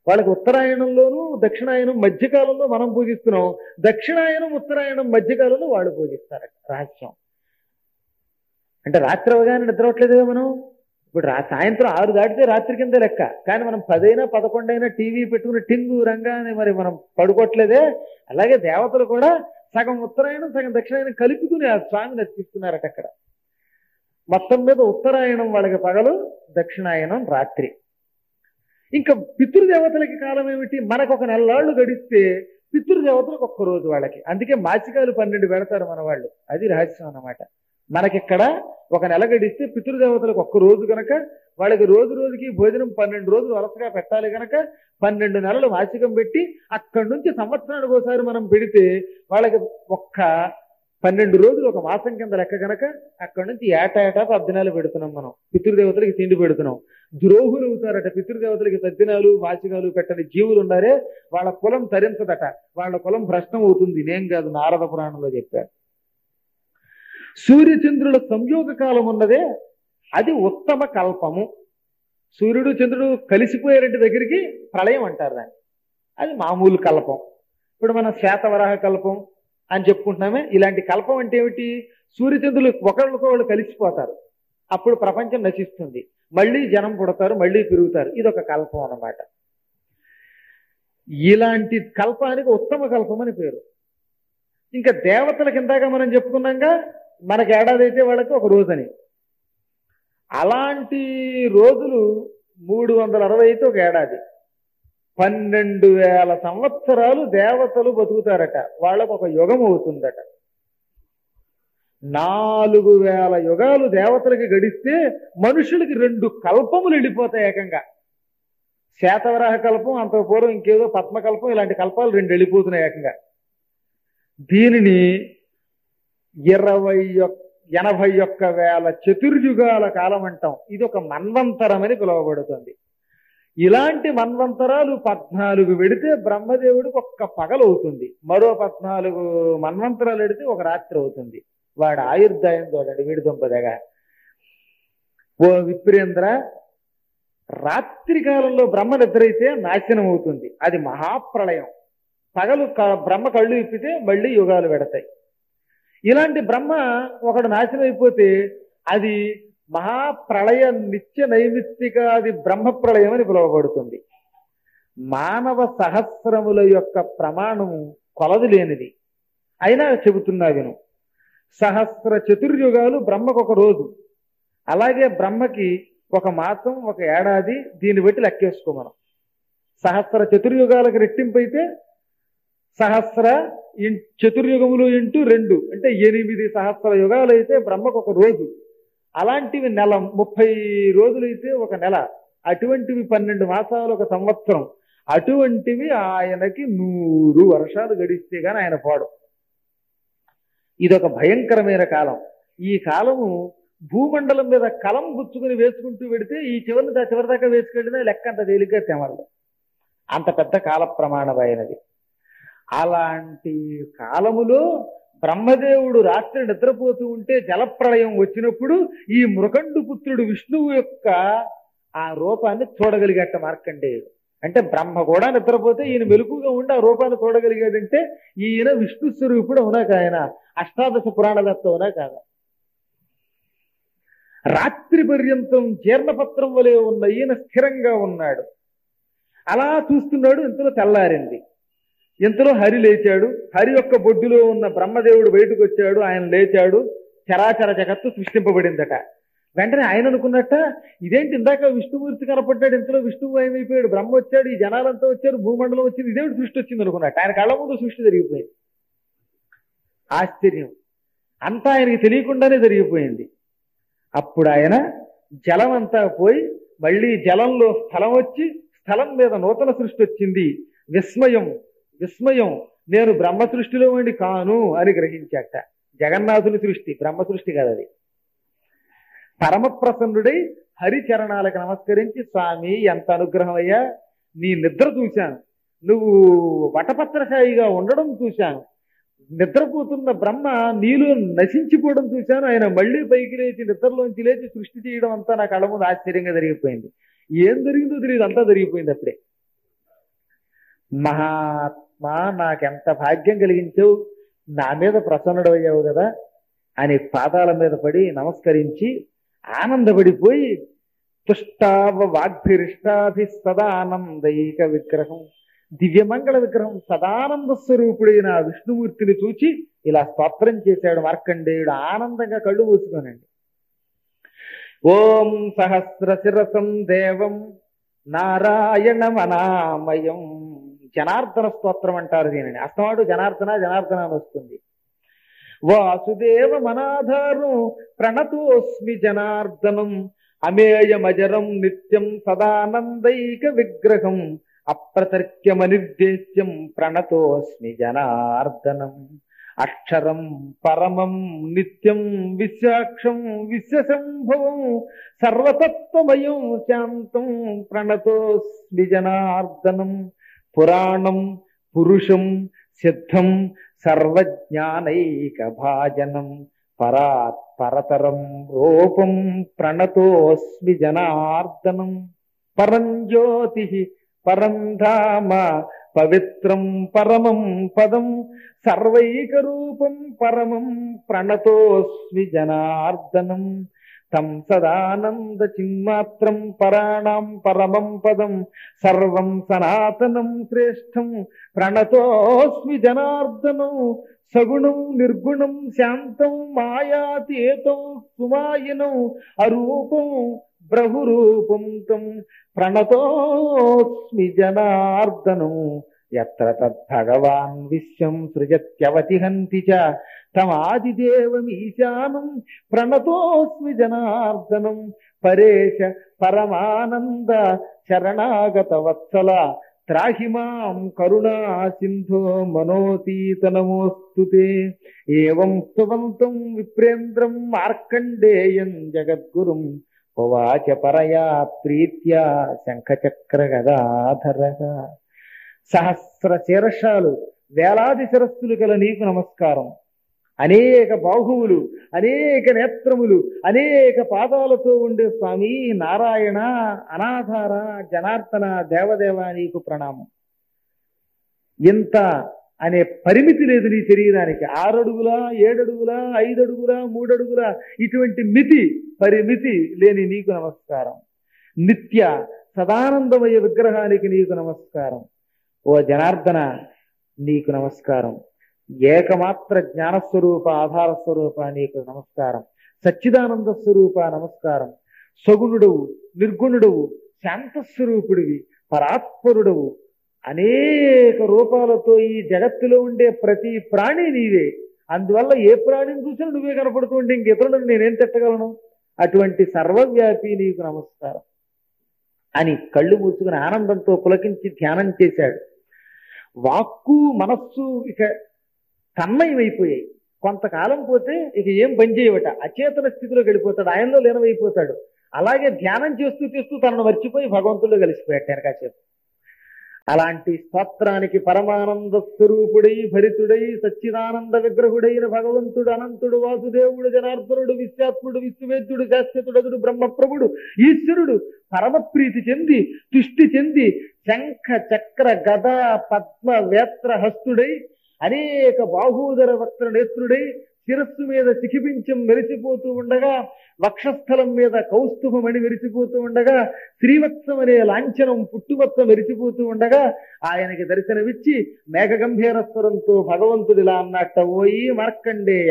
వాళ్ళకి ఉత్తరాయణంలోనూ దక్షిణాయనం మధ్యకాలంలో మనం పూజిస్తున్నాం దక్షిణాయనం ఉత్తరాయణం మధ్యకాలంలో వాళ్ళు పూజిస్తారు రహస్యం అంటే రాత్రి అవగానే నిద్రవట్లేదుగా మనం ఇప్పుడు రా సాయంత్రం ఆరు దాటితే రాత్రి కింద లెక్క కానీ మనం పదైనా పదకొండైనా టీవీ పెట్టుకుని టింగు రంగా అని మరి మనం పడుకోవట్లేదే అలాగే దేవతలు కూడా సగం ఉత్తరాయణం సగం దక్షిణాయనం కలుపుకుని ఆ స్వామిని అర్చిస్తున్నారట అక్కడ మొత్తం మీద ఉత్తరాయణం వాళ్ళకి పగలు దక్షిణాయనం రాత్రి ఇంకా పితృదేవతలకి కాలం ఏమిటి మనకు ఒక నెలలాళ్ళు గడిస్తే పితృదేవతలకు ఒక్క రోజు వాళ్ళకి అందుకే మాసికాలు పన్నెండు పెడతారు మన వాళ్ళు అది రహస్యం అన్నమాట మనకిక్కడ ఒక నెల గడిస్తే పితృదేవతలకు ఒక్క రోజు గనక వాళ్ళకి రోజు రోజుకి భోజనం పన్నెండు రోజులు వరుసగా పెట్టాలి గనక పన్నెండు నెలలు మాసికం పెట్టి అక్కడి నుంచి సంవత్సరానికి ఒకసారి మనం పెడితే వాళ్ళకి ఒక్క పన్నెండు రోజులు ఒక మాసం కింద లెక్క గనక అక్కడి నుంచి ఏటా ఏటా పద్దినాలు పెడుతున్నాం మనం పితృదేవతలకి తిండి పెడుతున్నాం ద్రోహులు అవుతారట పితృదేవతలకి తద్దినాలు మాసికాలు పెట్టని జీవులు ఉన్నారే వాళ్ళ కులం తరించదట వాళ్ళ కులం భ్రష్టం అవుతుంది నేను కాదు నారద పురాణంలో చెప్పారు సూర్యచంద్రుల సంయోగ కాలం ఉన్నదే అది ఉత్తమ కల్పము సూర్యుడు చంద్రుడు కలిసిపోయారంటే దగ్గరికి ప్రళయం అంటారు దాన్ని అది మామూలు కల్పం ఇప్పుడు మనం శ్వేతవరాహ కల్పం అని చెప్పుకుంటున్నామే ఇలాంటి కల్పం అంటే ఏమిటి సూర్యచంద్రులు ఒకళ్ళకొకళ్ళు కలిసిపోతారు అప్పుడు ప్రపంచం నశిస్తుంది మళ్ళీ జనం పుడతారు మళ్ళీ పెరుగుతారు ఇది ఒక కల్పం అన్నమాట ఇలాంటి కల్పానికి ఉత్తమ కల్పం అని పేరు ఇంకా దేవతల కిందాక మనం చెప్పుకున్నాగా మనకి ఏడాది అయితే వాళ్ళకి ఒక రోజని అలాంటి రోజులు మూడు వందల అరవై అయితే ఒక ఏడాది పన్నెండు వేల సంవత్సరాలు దేవతలు బతుకుతారట వాళ్ళకు ఒక యుగం అవుతుందట నాలుగు వేల యుగాలు దేవతలకి గడిస్తే మనుషులకి రెండు కల్పములు వెళ్ళిపోతాయి ఏకంగా శాతవరాహ కల్పం అంత పూర్వం ఇంకేదో పద్మకల్పం ఇలాంటి కల్పాలు రెండు వెళ్ళిపోతున్నాయి ఏకంగా దీనిని ఇరవై ఒక్క ఎనభై ఒక్క వేల చతుర్యుగాల కాలం అంటాం ఇది ఒక మన్వంతరం అని పిలువబడుతుంది ఇలాంటి మన్వంతరాలు పద్నాలుగు వెడితే బ్రహ్మదేవుడికి ఒక్క పగలవుతుంది మరో పద్నాలుగు మన్వంతరాలు ఎడితే ఒక రాత్రి అవుతుంది వాడు ఆయుర్దాయం చూడండి వీడి దుంపదగా ఓ విప్రేంద్ర రాత్రి కాలంలో బ్రహ్మ నిద్రైతే నాశనం అవుతుంది అది మహాప్రళయం పగలు క- బ్రహ్మ కళ్ళు ఇప్పితే మళ్ళీ యుగాలు పెడతాయి ఇలాంటి బ్రహ్మ ఒకడు నాశనం అయిపోతే అది మహాప్రళయ నిత్య నైమిత్తికాది బ్రహ్మ ప్రళయం అని పిలువబడుతుంది మానవ సహస్రముల యొక్క ప్రమాణము కొలది లేనిది అయినా చెబుతున్నా విను సహస్ర చతుర్యుగాలు బ్రహ్మకు ఒక రోజు అలాగే బ్రహ్మకి ఒక మాసం ఒక ఏడాది దీన్ని బట్టి లెక్కేసుకో మనం సహస్ర చతుర్యుగాలకు రెట్టింపు అయితే సహస్ర ఇన్- చతుర్యుగములు ఇంటూ రెండు అంటే ఎనిమిది సహస్ర యుగాలు అయితే బ్రహ్మకు ఒక రోజు అలాంటివి నెల ముప్పై రోజులైతే ఒక నెల అటువంటివి పన్నెండు మాసాలు ఒక సంవత్సరం అటువంటివి ఆయనకి నూరు వర్షాలు గడిస్తే గాని ఆయన పోడు ఇదొక భయంకరమైన కాలం ఈ కాలము భూమండలం మీద కలం గుచ్చుకుని వేసుకుంటూ వెడితే ఈ చివరిని దా- చివరి దాకా వేసుకెళ్ళినా లెక్క అంత తేలిగ్గా తెమలదు అంత పెద్ద కాల ప్రమాణమైనది అలాంటి కాలములో బ్రహ్మదేవుడు రాత్రి నిద్రపోతూ ఉంటే జలప్రళయం వచ్చినప్పుడు ఈ మృకండు పుత్రుడు విష్ణువు యొక్క ఆ రూపాన్ని చూడగలిగేట మార్కండేయుడు అంటే బ్రహ్మ కూడా నిద్రపోతే ఈయన మెలుకుగా ఉండి ఆ రూపాన్ని చూడగలిగాడంటే ఈయన విష్ణు స్వరూపుడు అవునా కాయన అష్టాదశ పురాణదత్త అవునా కాదా రాత్రి పర్యంతం జీర్ణపత్రం వలె ఉన్న ఈయన స్థిరంగా ఉన్నాడు అలా చూస్తున్నాడు ఇంతలో తెల్లారింది ఇంతలో హరి లేచాడు హరి యొక్క బొడ్డులో ఉన్న బ్రహ్మదేవుడు బయటకు వచ్చాడు ఆయన లేచాడు చరాచర జగత్తు సృష్టింపబడిందట వెంటనే ఆయన అనుకున్నట్ట ఇదేంటి ఇందాక విష్ణుమూర్తి కనపడ్డాడు ఇంతలో విష్ణువు ఏమైపోయాడు బ్రహ్మ వచ్చాడు ఈ జనాలంతా వచ్చారు భూమండలం వచ్చింది ఇదేమిటి సృష్టి వచ్చింది అనుకున్నట్టు ఆయన కళ్ళ ముందు సృష్టి జరిగిపోయింది ఆశ్చర్యం అంతా ఆయనకి తెలియకుండానే జరిగిపోయింది అప్పుడు ఆయన జలం అంతా పోయి మళ్ళీ జలంలో స్థలం వచ్చి స్థలం మీద నూతన సృష్టి వచ్చింది విస్మయం విస్మయం నేను బ్రహ్మ సృష్టిలో ఉండి కాను అని గ్రహించాట జగన్నాథుని సృష్టి బ్రహ్మ సృష్టి కాదు అది పరమ ప్రసన్నుడై హరిచరణాలకు నమస్కరించి స్వామి ఎంత అనుగ్రహం అయ్యా నీ నిద్ర చూశాను నువ్వు వటపత్రశాయిగా ఉండడం చూశాను నిద్రపోతున్న బ్రహ్మ నీలో నశించిపోవడం చూశాను ఆయన మళ్ళీ పైకి లేచి నిద్రలోంచి లేచి సృష్టి చేయడం అంతా నా కళ్ళ ముందు ఆశ్చర్యంగా జరిగిపోయింది ఏం జరిగిందో తెలియదు అంతా జరిగిపోయింది అప్పుడే మహాత్మా నాకెంత భాగ్యం కలిగించావు నా మీద ప్రసన్నుడయ్యావు కదా అని పాదాల మీద పడి నమస్కరించి ఆనందపడిపోయి తుష్టావ వాగ్భిరిష్టాభి సదానందైక విగ్రహం దివ్యమంగళ విగ్రహం సదానంద స్వరూపుడైన ఆ విష్ణుమూర్తిని చూచి ఇలా స్తోత్రం చేశాడు మార్కండేయుడు ఆనందంగా కళ్ళు మూసుకోనండి ఓం సహస్ర శిరసం దేవం నారాయణమనామయం జనార్దన స్తోత్రం అంటారు దీనిని అస్తమాడు జనార్దన జనార్దన అని వస్తుంది వాసుదేవ మనాధారం ప్రణతోస్మి జనార్దనం అమేయమజరం నిత్యం సదానందైక విగ్రహం అప్రతర్క్యమనిర్దేశ్యం ప్రణతోస్మి జనార్దనం అక్షరం పరమం నిత్యం విశ్వాక్షం విశ్వసంభవం సర్వతత్వమయం శాంతం ప్రణతోస్మి జనార్దనం పురాణం పురుషం సిద్ధం సర్వజ్ఞానైక భాజనం పరాత్ పరతరం రూపం ప్రణతోస్మి జనార్దనం పరం జ్యోతి పరం ధామ పవిత్రం పరమం పదం సర్వైక రూపం పరమం ప్రణతోస్మి జనార్దనం తం సదానంద చిన్మాత్రం పరాణం పరమం పదం సర్వం సనాతనం శ్రేష్టం ప్రణతోస్మి జనార్దనం సగుణం నిర్గుణం శాంతం మాయాతీతం సుమాయనం అరూపం బ్రహురూపం తం ప్రణతోస్మి జనార్దనం ఎత్ర తద్భగవాన్ విశ్వం సృజత్యవతిహంతి చ తమాదిదేవమీశానం ప్రణతోస్మి జనార్దనం పరేశ పరమానంద శరణాగత వత్సల త్రాహి మాం కరుణా సింధో మనోతీత నమోస్తుతే ఏవం స్తువంతం విప్రేంద్రం మార్కండేయం జగద్గురుం ఉవాచ పరయా ప్రీత్యా శంఖచక్ర గదాధరగా సహస్ర శీర్షాలు వేలాది శిరస్సులు గల నీకు నమస్కారం అనేక బాహువులు అనేక నేత్రములు అనేక పాదాలతో ఉండే స్వామి నారాయణ అనాధార జనార్దన దేవదేవ నీకు ప్రణామం ఇంత అనే పరిమితి లేదు నీ శరీరానికి ఆరడుగులా ఏడడుగులా ఐదడుగులా మూడడుగులా ఇటువంటి మితి పరిమితి లేని నీకు నమస్కారం నిత్య సదానందమయ విగ్రహానికి నీకు నమస్కారం ఓ జనార్దన నీకు నమస్కారం ఏకమాత్ర జ్ఞానస్వరూప ఆధార స్వరూప నీకు నమస్కారం సచ్చిదానంద స్వరూప నమస్కారం సగుణుడవు నిర్గుణుడవు శాంతస్వరూపుడివి పరాత్పరుడవు అనేక రూపాలతో ఈ జగత్తులో ఉండే ప్రతి ప్రాణి నీవే అందువల్ల ఏ ప్రాణిని చూసినా నువ్వే కనపడుతూ ఉంటే ఇంక ఇతరులను నేనేం తిట్టగలను అటువంటి సర్వవ్యాపి నీకు నమస్కారం అని కళ్ళు మూసుకుని ఆనందంతో పులకించి ధ్యానం చేశాడు వాక్కు మనస్సు ఇక తన్మయమైపోయాయి కొంతకాలం పోతే ఇక ఏం పని చేయవట అచేతన స్థితిలోకి వెళ్ళిపోతాడు ఆయనలో లీనమైపోతాడు అలాగే ధ్యానం చేస్తూ చేస్తూ తనను మర్చిపోయి భగవంతుల్లో కలిసిపోయాడు వెనకాచేపు అలాంటి స్తోత్రానికి పరమానంద స్వరూపుడై భరితుడై సచ్చిదానంద విగ్రహుడైన భగవంతుడు అనంతుడు వాసుదేవుడు జనార్దనుడు విశ్వాత్ముడు విశ్వవేద్యుడు శాశ్వతుడదుడు బ్రహ్మప్రభుడు ఈశ్వరుడు పరమప్రీతి చెంది తుష్టి చెంది శంఖ చక్ర గద పద్మ వేత్ర హస్తుడై అనేక బాహూదర వక్ర నేత్రుడై శిరస్సు మీద చికిపించం మెరిసిపోతూ ఉండగా వక్షస్థలం మీద కౌస్తుభమణి మెరిసిపోతూ ఉండగా శ్రీవత్సం అనే లాంఛనం పుట్టువత్సం మెరిసిపోతూ ఉండగా ఆయనకి దర్శనమిచ్చి మేఘగంభీర స్వరంతో భగవంతుడిలా అన్నట్ట ఓయి మార్కండేయ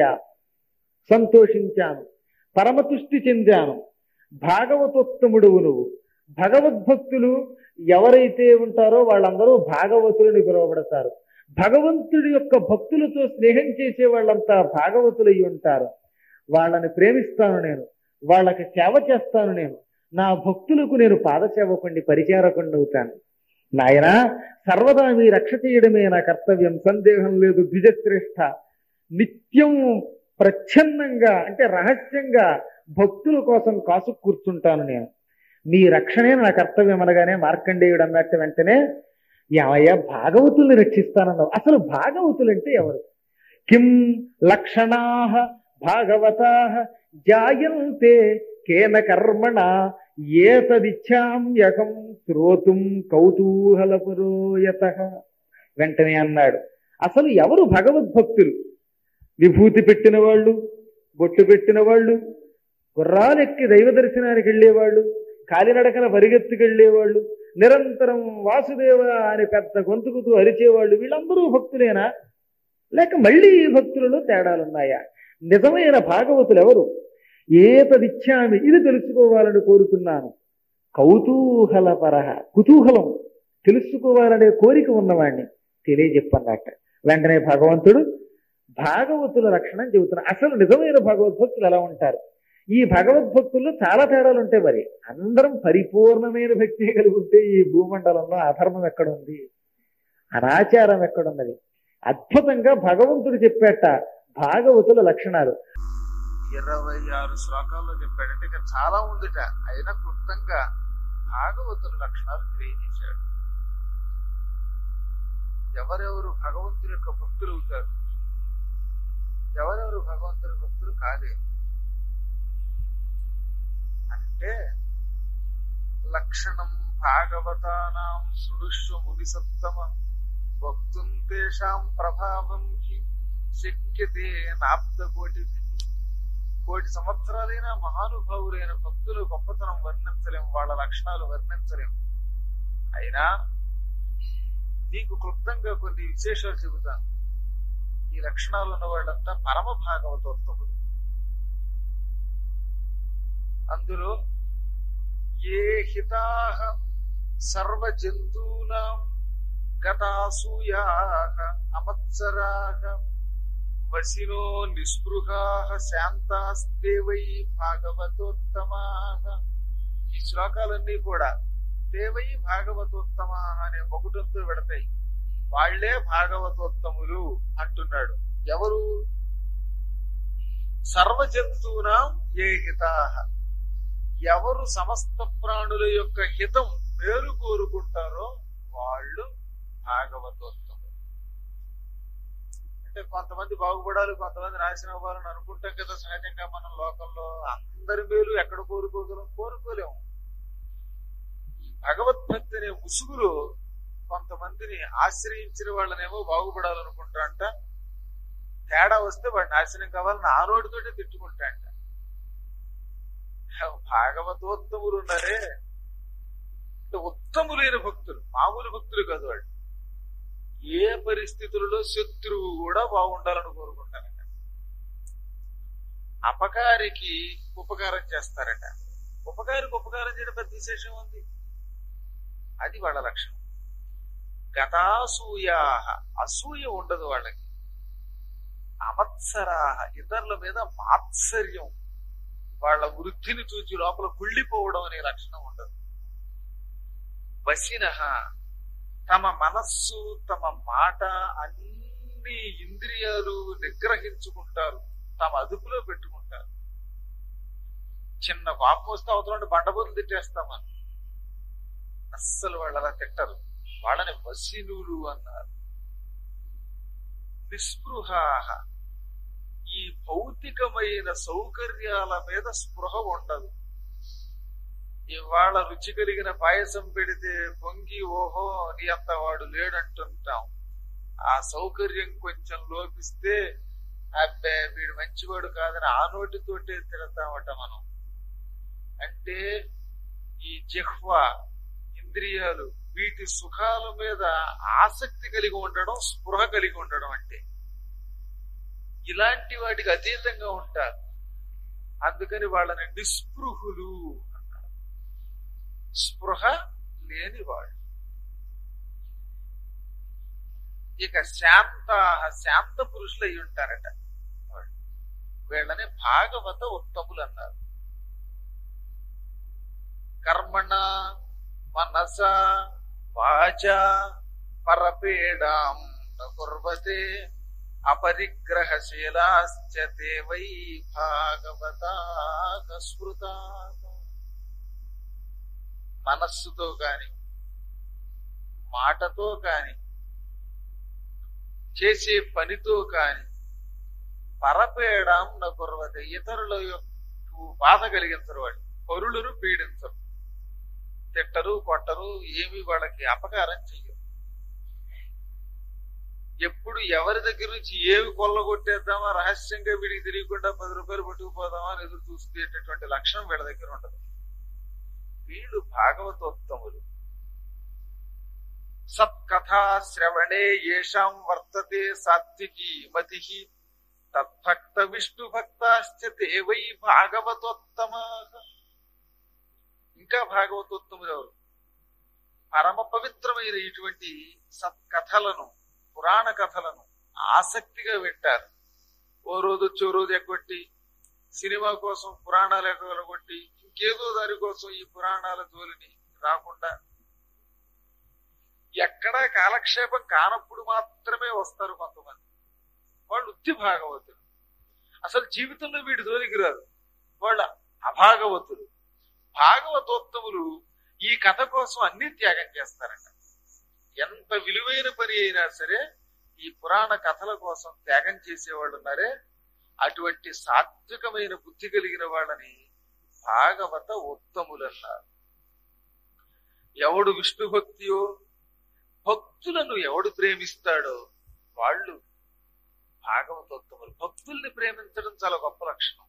సంతోషించాను పరమతుష్టి చెందాను భాగవతోత్తముడువు నువ్వు భగవద్భక్తులు ఎవరైతే ఉంటారో వాళ్ళందరూ భాగవతులని పిలువబడతారు భగవంతుడి యొక్క భక్తులతో స్నేహం చేసే వాళ్ళంతా భాగవతులై ఉంటారు వాళ్ళని ప్రేమిస్తాను నేను వాళ్ళకి సేవ చేస్తాను నేను నా భక్తులకు నేను పాదసేవకుండి పరిచారకుండా అవుతాను నాయన సర్వదా మీ రక్ష చేయడమే నా కర్తవ్యం సందేహం లేదు ద్విజశ్రేష్ఠ నిత్యం ప్రచ్ఛన్నంగా అంటే రహస్యంగా భక్తుల కోసం కాసు కూర్చుంటాను నేను మీ రక్షణే నా కర్తవ్యం అనగానే మార్కండేయుడు అన్నట్టు వెంటనే ఏమయ్యా భాగవతుల్ని రక్షిస్తానన్నావు అసలు భాగవతులు అంటే ఎవరు కిం లక్షణా భాగవతా జాయంతే కేన కర్మణ ఏతదిచ్చామ్యహం శ్రోతుం కౌతూహలపురోయత వెంటనే అన్నాడు అసలు ఎవరు భగవద్భక్తులు విభూతి పెట్టిన వాళ్ళు బొట్టు పెట్టిన వాళ్ళు గుర్రాలెక్కి దైవ దర్శనానికి వెళ్ళేవాళ్ళు కాలినడకన పరిగెత్తుకెళ్ళేవాళ్ళు నిరంతరం వాసుదేవ అని పెద్ద గొంతుకుతూ అరిచేవాళ్ళు వీళ్ళందరూ భక్తులేనా లేక మళ్ళీ ఈ భక్తులలో తేడాలున్నాయా నిజమైన భాగవతులు ఎవరు ఏతదిచ్చామి ఇది తెలుసుకోవాలని కోరుతున్నాను కౌతూహలపరహ కుతూహలం తెలుసుకోవాలనే కోరిక ఉన్నవాణ్ణి తెలియజెప్పన్నట్ట వెంటనే భగవంతుడు భాగవతుల లక్షణం చెబుతున్నా అసలు నిజమైన భగవద్భక్తులు ఎలా ఉంటారు ఈ భగవద్భక్తుల్లో చాలా తేడాలు ఉంటాయి మరి అందరం పరిపూర్ణమైన భక్తి కలిగి ఉంటే ఈ భూమండలంలో అధర్మం ఎక్కడుంది అనాచారం ఎక్కడున్నది అద్భుతంగా భగవంతుడు చెప్పేట భాగవతుల లక్షణాలు ఇరవై ఆరు శ్లోకాల్లో చెప్పాడంటే ఇంకా చాలా ఉందిట అయినా క్లుప్తంగా భాగవతుల లక్షణాలు తెలియజేశాడు ఎవరెవరు భగవంతుని యొక్క భక్తులు అవుతారు ఎవరెవరు భగవంతుని భక్తులు కాలేరు అంటే లక్షణం భాగవతానాం సుడుష్వ ముని సప్తమ వక్తుం తేషాం ప్రభావం హి శక్యతే నాప్త కోటి కోటి సంవత్సరాలైన మహానుభావులైన భక్తులు గొప్పతనం వర్ణించలేం వాళ్ళ లక్షణాలు వర్ణించలేం అయినా నీకు క్లుప్తంగా కొన్ని విశేషాలు చెబుతాను ఈ లక్షణాలు ఉన్న వాళ్ళంతా పరమ భాగవతోత్తములు అందులో ఏ హితాహ సర్వ జంతూనాం గతాసూయాహ అమత్సరాహ వసినో నిస్పృహాః శాంతాస్తేవై భాగవతోత్తమాః ఈ శ్లోకాలన్నీ కూడా దేవై భాగవతోత్తమాః అనే మొగుటంతో పెడతాయి వాళ్లే భాగవతోత్తములు అంటున్నాడు ఎవరు సర్వ జంతువునాం ఏ హితాహ ఎవరు సమస్త ప్రాణుల యొక్క హితం మేలు కోరుకుంటారో వాళ్ళు భాగవతోత్తములు అంటే కొంతమంది బాగుపడాలి కొంతమంది నాశనం అవ్వాలని అనుకుంటాం కదా సహజంగా మనం లోకంలో అందరి మేలు ఎక్కడ కోరుకోగలం కోరుకోలేము ఈ భగవద్భక్తి అనే ముసుగులో కొంతమందిని ఆశ్రయించిన వాళ్ళనేమో బాగుపడాలనుకుంటారంట తేడా వస్తే వాడు నాశనం కావాలని ఆ నోటితోటే తిట్టుకుంటాంట భాగవతోత్తములు ఉన్నారే అంటే ఉత్తములైన భక్తులు మామూలు భక్తులు కాదు వాళ్ళు ఏ పరిస్థితులలో శత్రువు కూడా బాగుండాలని కోరుకుంటారట అపకారికి ఉపకారం చేస్తారట ఉపకారికి ఉపకారం చేయడం పెద్ద విశేషం ఉంది అది వాళ్ళ లక్షణం గతాసూయా అసూయ ఉండదు వాళ్ళకి అమత్సరాహ ఇతరుల మీద మాత్సర్యం వాళ్ళ వృద్ధిని చూచి లోపల కుళ్ళిపోవడం అనే లక్షణం ఉండదు వసిన తమ మనస్సు తమ మాట అన్ని ఇంద్రియాలు నిగ్రహించుకుంటారు తమ అదుపులో పెట్టుకుంటారు చిన్న కోపం వస్తే అవతల బండబోతులు తిట్టేస్తామని అస్సలు వాళ్ళు అలా తిట్టరు వాళ్ళని వసీనులు అన్నారు నిస్పృహాహ ఈ భౌతికమైన సౌకర్యాల మీద స్పృహ ఉండదు ఇవాళ రుచి కలిగిన పాయసం పెడితే పొంగి ఓహో నీ అంత వాడు లేడంటుంటాం ఆ సౌకర్యం కొంచెం లోపిస్తే అబ్బే వీడు మంచివాడు కాదని ఆ నోటితోటే తిడతామట మనం అంటే ఈ జిహ్వ ఇంద్రియాలు వీటి సుఖాల మీద ఆసక్తి కలిగి ఉండడం స్పృహ కలిగి ఉండడం అంటే ఇలాంటి వాటికి అతీతంగా ఉంటారు అందుకని వాళ్ళని నిస్పృహులు అన్నారు స్పృహ లేని వాళ్ళు ఇక శాంత శాంత పురుషులు అయి ఉంటారట వాళ్ళు. వీళ్ళని భాగవత ఉత్తములు అన్నారు కర్మణ మనస వాచ పరపీడాం కుర్వతే అపరిగ్రహశీలాశ్చ తే వై భాగవత స్మృత మనస్సుతో కాని మాటతో కాని చేసే పనితో కాని పరపేడాం నకుర్వతే ఇతరుల యొక్క బాధ కలిగించరు వాళ్ళు పరులను పీడించరు తిట్టరు కొట్టరు ఏమి వాళ్ళకి అపకారం చెయ్యరు ఎప్పుడు ఎవరి దగ్గర నుంచి ఏవి కొల్లగొట్టేద్దామా రహస్యంగా వీడికి తెలియకుండా పది రూపాయలు పట్టుకుపోదామా అని ఎదురు చూసేటటువంటి లక్షణం వీళ్ళ దగ్గర ఉండదు వీళ్ళు భాగవతోత్తములు సత్కథా శ్రవణే ఏషాం వర్తతే సాత్వికి మతి తద్భక్త విష్ణు భక్తాశ్చ దేవై భాగవతోత్తమ ఇంకా భాగవతోత్తములు ఎవరు పరమ పవిత్రమైన ఇటువంటి సత్కథలను పురాణ కథలను ఆసక్తిగా వింటారు ఓ రోజు వచ్చో రోజు ఎగ్గొట్టి సినిమా కోసం పురాణాలు ఎగ్గొట్టి ఇంకేదో దాని కోసం ఈ పురాణాల జోలిని రాకుండా ఎక్కడా కాలక్షేపం కానప్పుడు మాత్రమే వస్తారు కొంతమంది వాళ్ళు ఉత్తి భాగవతులు అసలు జీవితంలో వీడి జోలికి రాదు వాళ్ళ అభాగవతులు భాగవతోత్తములు ఈ కథ కోసం అన్ని త్యాగం చేస్తారంట ఎంత విలువైన పని అయినా సరే ఈ పురాణ కథల కోసం త్యాగం చేసేవాళ్ళు ఉన్నారే అటువంటి సాత్వికమైన బుద్ధి కలిగిన వాళ్ళని భాగవత ఉత్తములన్నారు ఎవడు విష్ణు భక్తియో భక్తులను ఎవడు ప్రేమిస్తాడో వాళ్ళు భాగవతోత్తములు భక్తుల్ని ప్రేమించడం చాలా గొప్ప లక్షణం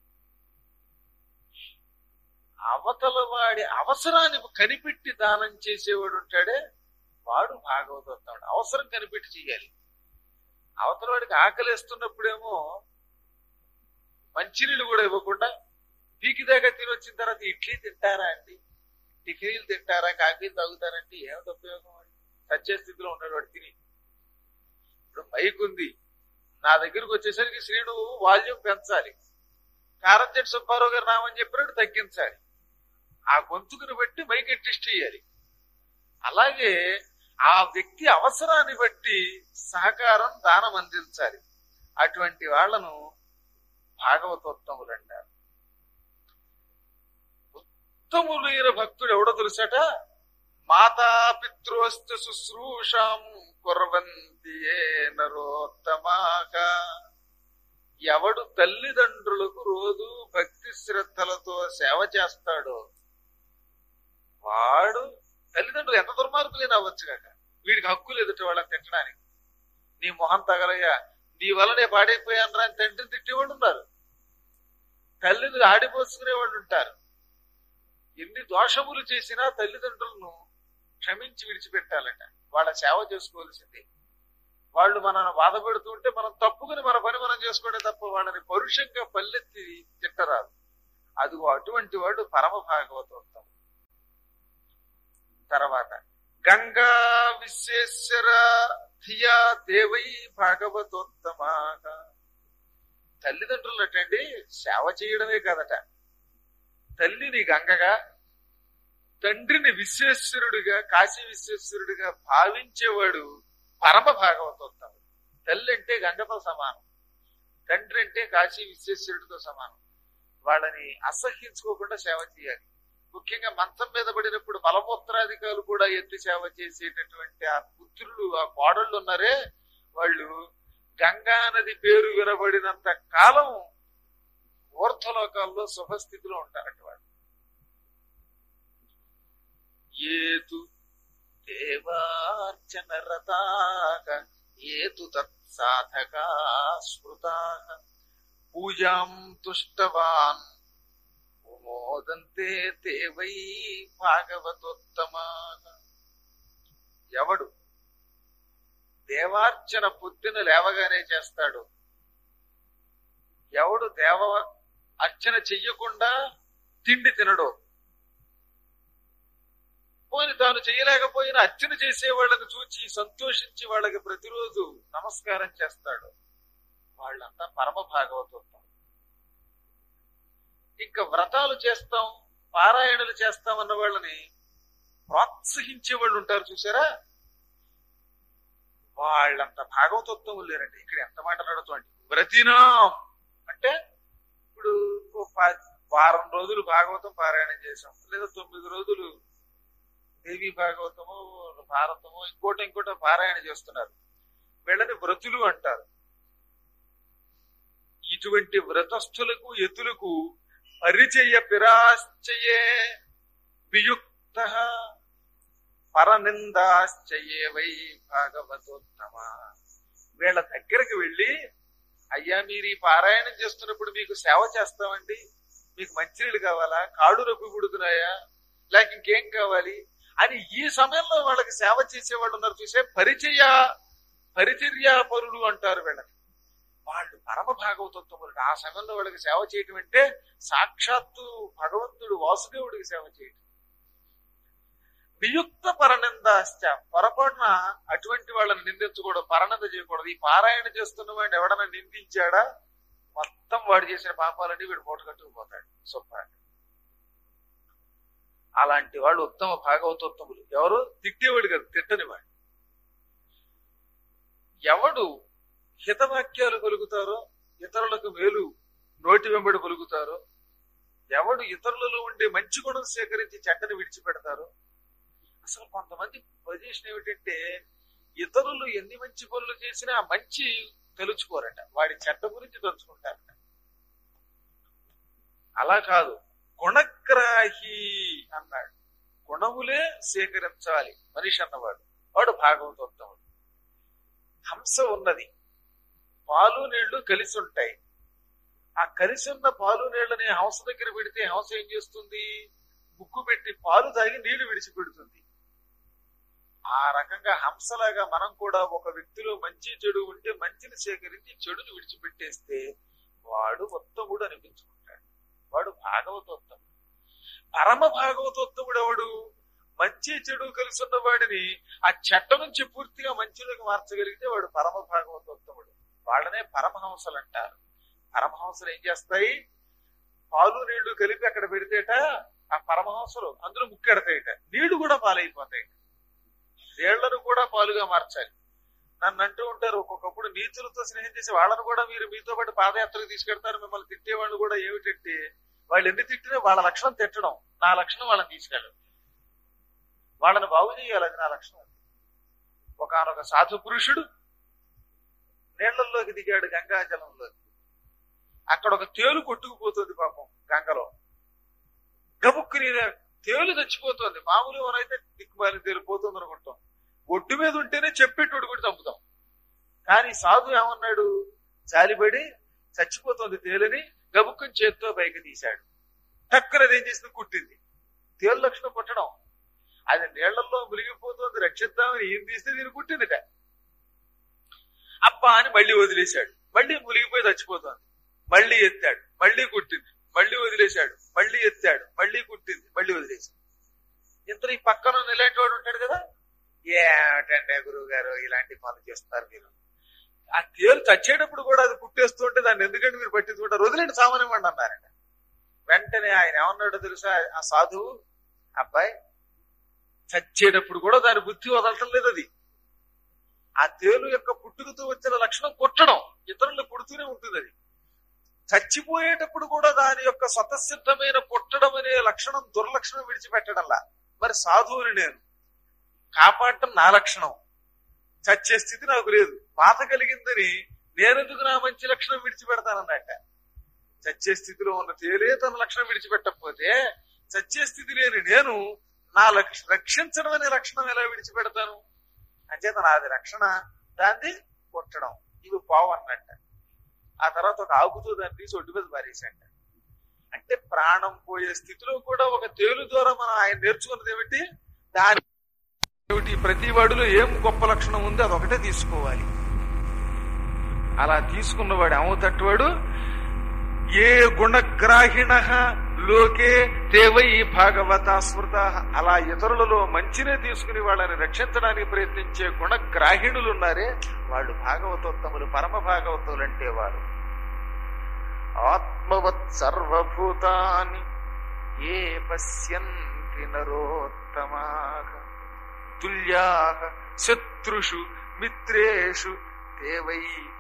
అవతల వాడి అవసరాన్ని కనిపెట్టి దానం చేసేవాడు ఉంటాడే వాడు భాగవతోత్తముడు అవసరం కనిపెట్టి చేయాలి అవతల వాడికి ఆకలిస్తున్నప్పుడేమో మంచినీళ్ళు కూడా ఇవ్వకుండా పీకి దాకా తినొచ్చిన తర్వాత ఇడ్లీ తింటారా అండి టిఫిన్లు తింటారా కాఫీలు తాగుతారంటే ఏమిటి ఉపయోగం అండి సత్య స్థితిలో ఉన్నాడు వాడు తిని ఇప్పుడు మైక్ ఉంది నా దగ్గరకు వచ్చేసరికి శ్రీను వాల్యూమ్ పెంచాలి కారంచెట్టి సుబ్బారావు గారు నామని చెప్పినట్టు తగ్గించాలి ఆ గొంతుకుని బట్టి మైక్ అడ్జస్ట్ చేయాలి అలాగే ఆ వ్యక్తి అవసరాన్ని బట్టి సహకారం దానం అందించాలి అటువంటి వాళ్లను భాగవతోత్తములు అంటారు ఉత్తములైన భక్తుడు ఎవడో తెలుసట మాతా పితృస్త శుశ్రూషాం కుర్వంతి ఏ నరోత్తమాక ఎవడు తల్లిదండ్రులకు రోజు భక్తి శ్రద్ధలతో సేవ చేస్తాడో వాడు తల్లిదండ్రులు ఎంత దుర్మార్గులైనా అవ్వచ్చు కాక వీడికి హక్కు లేదు వాళ్ళని తిట్టడానికి నీ మొహం తగలయ్యా నీ వల్ల నేను పాడైపోయాను రా అని తండ్రిని తిట్టేవాళ్ళు ఉన్నారు తల్లిని ఆడిపోసుకునే వాళ్ళు ఉంటారు ఎన్ని దోషములు చేసినా తల్లిదండ్రులను క్షమించి విడిచిపెట్టాలట వాళ్ళ సేవ చేసుకోవాల్సింది వాళ్ళు మనల్ని బాధ పెడుతుంటే మనం తప్పుకుని మన పని మనం చేసుకోవడం తప్ప వాళ్ళని పరుషంగా పల్లెత్తి తిట్టరాదు అదిగో అటువంటి వాడు పరమ భాగవతోత్తం తర్వాత గంగా విశ్వేశ్వర ధియా దేవై భాగవతోత్తమాగా తల్లిదండ్రులు అటండి సేవ చేయడమే కదట తల్లిని గంగగా తండ్రిని విశ్వేశ్వరుడిగా కాశీ విశ్వేశ్వరుడిగా భావించేవాడు పరమ భాగవతోత్తముడు తల్లి అంటే గంగతో సమానం తండ్రి అంటే కాశీ విశ్వేశ్వరుడితో సమానం వాళ్ళని అసహ్యించుకోకుండా సేవ చేయాలి ముఖ్యంగా మంచం మీద పడినప్పుడు మలమూత్రాధికారులు కూడా ఎత్తి సేవ చేసేటటువంటి ఆ పుత్రులు ఆ కోడళ్ళు ఉన్నారే వాళ్ళు గంగా నది పేరు వినబడినంత కాలం ఊర్ధ్వలోకాల్లో శుభస్థితిలో ఉంటారట వాళ్ళు ఏతు దేవార్చన రతాక ఏతు తత్సాధకా స్మృతాక పూజాం తుష్టవాన్ మోదంతే దేవై భాగవతోత్తమా ఎవడు దేవార్చన పొద్దున లేవగానే చేస్తాడు ఎవడు దేవ అర్చన చెయ్యకుండా తిండి తినడో పోని తాను చేయలేకపోయినా అర్చన చేసే వాళ్ళని చూచి సంతోషించి వాళ్ళకి ప్రతిరోజు నమస్కారం చేస్తాడు వాళ్ళంతా పరమ భాగవతోత్తం ఇంకా వ్రతాలు చేస్తాం పారాయణలు చేస్తాం అన్న వాళ్ళని ప్రోత్సహించే వాళ్ళు ఉంటారు చూసారా వాళ్ళంత భాగవతత్వం లేరండి ఇక్కడ ఎంత మాట నడుతుంది వ్రతినాం అంటే ఇప్పుడు ఓ ప- వారం రోజులు భాగవతం పారాయణం చేసాం లేదా తొమ్మిది రోజులు దేవి భాగవతము భారతము ఇంకోటి ఇంకోటి పారాయణ చేస్తున్నారు వీళ్ళని వ్రతులు అంటారు ఇటువంటి వ్రతస్థులకు ఎతులకు పరిచయ పిరాశ్చయే వియుక్త పరనిందాశ్చయే వై భాగవతోత్తమ వీళ్ళ దగ్గరికి వెళ్ళి అయ్యా మీరు ఈ పారాయణం చేస్తున్నప్పుడు మీకు సేవ చేస్తామండి మీకు మంచినీళ్ళు కావాలా కాళ్ళు నొప్పి పుడుతున్నాయా లేక ఇంకేం కావాలి అని ఈ సమయంలో వాళ్ళకి సేవ చేసే వాళ్ళు ఉన్నారు చూసే పరిచయ పరిచర్య పరులు అంటారు వీళ్ళని వాళ్ళు పరమ భాగవతోత్తములు ఆ సమయంలో వాళ్ళకి సేవ చేయటం అంటే సాక్షాత్తు భగవంతుడు వాసుదేవుడికి సేవ చేయటం వియుక్త పరనిందాశ్చ పొరపాటున అటువంటి వాళ్ళని నిందించకూడదు పరనింద చేయకూడదు ఈ పారాయణ చేస్తున్న వాడిని ఎవడన్నా నిందించాడా మొత్తం వాడు చేసిన పాపాలన్నీ వీడు మూట కట్టుకుపోతాడు శుభ్రంగా అలాంటి వాళ్ళు ఉత్తమ భాగవతోత్తములు ఎవరు తిట్టేవాడు కదా తిట్టని వాడు ఎవడు హితవాక్యాలు పలుకుతారో ఇతరులకు మేలు నోటి వెంబడి పలుకుతారో ఎవడు ఇతరులలో ఉండే మంచి గుణం సేకరించి చెడ్డని విడిచిపెడతారో అసలు కొంతమంది పొజిషన్ ఏమిటంటే ఇతరులు ఎన్ని మంచి పనులు చేసినా ఆ మంచి తెలుసుకోరట వాడి చెడ్డ గురించి తెలుసుకుంటారట అలా కాదు గుణగ్రాహి అన్నాడు గుణములే సేకరించాలి మనిషి అన్నవాడు వాడు భాగవతోత్తముడు హంస ఉన్నది పాలు నీళ్లు కలిసి ఉంటాయి ఆ కలిసి ఉన్న పాలు నీళ్ళని హంస దగ్గర పెడితే హంస ఏం చేస్తుంది ముక్కు పెట్టి పాలు తాగి నీళ్లు విడిచిపెడుతుంది ఆ రకంగా హంసలాగా మనం కూడా ఒక వ్యక్తిలో మంచి చెడు ఉంటే మంచిని సేకరించి చెడుని విడిచిపెట్టేస్తే వాడు ఉత్తముడు అనిపించుకుంటాడు వాడు భాగవతోత్తముడు పరమ భాగవతోత్తముడు ఎవడు మంచి చెడు కలిసి ఉన్న వాడిని ఆ చెట్ట నుంచి పూర్తిగా మంచిలోకి మార్చగలిగితే వాడు పరమ భాగవతోత్తముడు వాళ్ళనే పరమహంసలు అంటారు పరమహంసలు ఏం చేస్తాయి పాలు నీళ్లు కలిపి అక్కడ పెడితేట ఆ పరమహంసలు అందులో ముక్కెడతాయిట నీళ్లు కూడా పాలైపోతాయి నీళ్లను కూడా పాలుగా మార్చాలి నన్ను అంటూ ఉంటారు ఒక్కొక్కప్పుడు నీతులతో స్నేహం చేసి వాళ్ళను కూడా మీరు మీతో పాటు పాదయాత్రకు తీసుకెడతారు మిమ్మల్ని తిట్టేవాళ్ళు కూడా ఏమిటంటే వాళ్ళు ఎన్ని తిట్టినా వాళ్ళ లక్షణం తిట్టడం నా లక్షణం వాళ్ళని తీసుకెళ్ళడం వాళ్ళని బాగు చేయాలి అది నా లక్షణం ఒకనొక సాధు పురుషుడు నీళ్లలోకి దిగాడు గంగాజలంలోకి అక్కడ ఒక తేలు కొట్టుకుపోతుంది పాపం గంగలో గబుక్కుని తేలు చచ్చిపోతుంది మామూలు అయితే దిక్కుమాలి తేలు పోతుంది అనుకుంటాం ఒడ్డు మీద ఉంటేనే చెప్పేటోడు కూడా చంపుతాం కానీ సాధు ఏమన్నాడు జాలిపడి చచ్చిపోతుంది తేలని గబుక్కుని చేత్తో పైకి తీశాడు టక్కనది ఏం చేసింది కుట్టింది తేలు లక్షణం కుట్టడం అది నీళ్లలో మునిగిపోతుంది రక్షిద్దామని ఏం తీస్తే దీన్ని కుట్టిందిట అబ్బా అని మళ్ళీ వదిలేశాడు మళ్ళీ మునిగిపోయి చచ్చిపోతుంది మళ్ళీ ఎత్తాడు మళ్ళీ కుట్టింది మళ్ళీ వదిలేశాడు మళ్ళీ ఎత్తాడు మళ్ళీ కుట్టింది మళ్ళీ వదిలేశాడు ఇంత ఈ పక్కన ఇలాంటి వాడు ఉంటాడు కదా ఏమిటంటే గురువు గారు ఇలాంటి పనులు చేస్తారు మీరు ఆ తేలు చచ్చేటప్పుడు కూడా అది కుట్టేస్తుంటే దాన్ని ఎందుకంటే మీరు పట్టించుకుంటారు వదిలేండి సామాన్యమండి అన్నారంట వెంటనే ఆయన ఏమన్నాడో తెలుసా ఆ సాధువు అబ్బాయి చచ్చేటప్పుడు కూడా దాని బుద్ధి వదలటం లేదు అది ఆ తేలు యొక్క పుట్టుకతో వచ్చిన లక్షణం కుట్టడం ఇతరులు పుడుతూనే ఉంటుంది అది చచ్చిపోయేటప్పుడు కూడా దాని యొక్క స్వతసిద్ధమైన పుట్టడం అనే లక్షణం దుర్లక్షణం విడిచిపెట్టడంలా మరి సాధువుని నేను కాపాడటం నా లక్షణం చచ్చే స్థితి నాకు లేదు బాధ కలిగిందని నేనెందుకు నా మంచి లక్షణం విడిచిపెడతానన్నట్ట చచ్చే స్థితిలో ఉన్న తేలే తన లక్షణం విడిచిపెట్టకపోతే చచ్చే స్థితి లేని నేను నా లక్ష రక్షించడం అనే లక్షణం ఎలా విడిచిపెడతాను అంచేత నాది రక్షణ దాన్ని కొట్టడం ఇవి పావు అన్నట్ట ఆ తర్వాత ఒక ఆకుతో దాన్ని తీసి ఒడ్డు మీద పారేసంట అంటే ప్రాణం పోయే స్థితిలో కూడా ఒక తేలు ద్వారా మనం ఆయన నేర్చుకున్నది ఏమిటి దాని ఏమిటి ప్రతి వాడిలో ఏం గొప్ప లక్షణం ఉంది అదొకటే తీసుకోవాలి అలా తీసుకున్నవాడు ఏమవుతట్టువాడు ఏ గుణగ్రాహిణ లోకే తేవై భాగవత స్మృత అలా ఇతరులలో మంచినే తీసుకుని వాళ్ళని రక్షించడానికి ప్రయత్నించే గుణగ్రాహిణులు ఉన్నారే వాళ్ళు భాగవతోత్తములు పరమ భాగవతులు అంటే వారు ఆత్మవత్ సర్వభూతాని ఏ పశ్యంతి నరోత్తమాగ తుల్యా శత్రుషు మిత్రేషు దేవై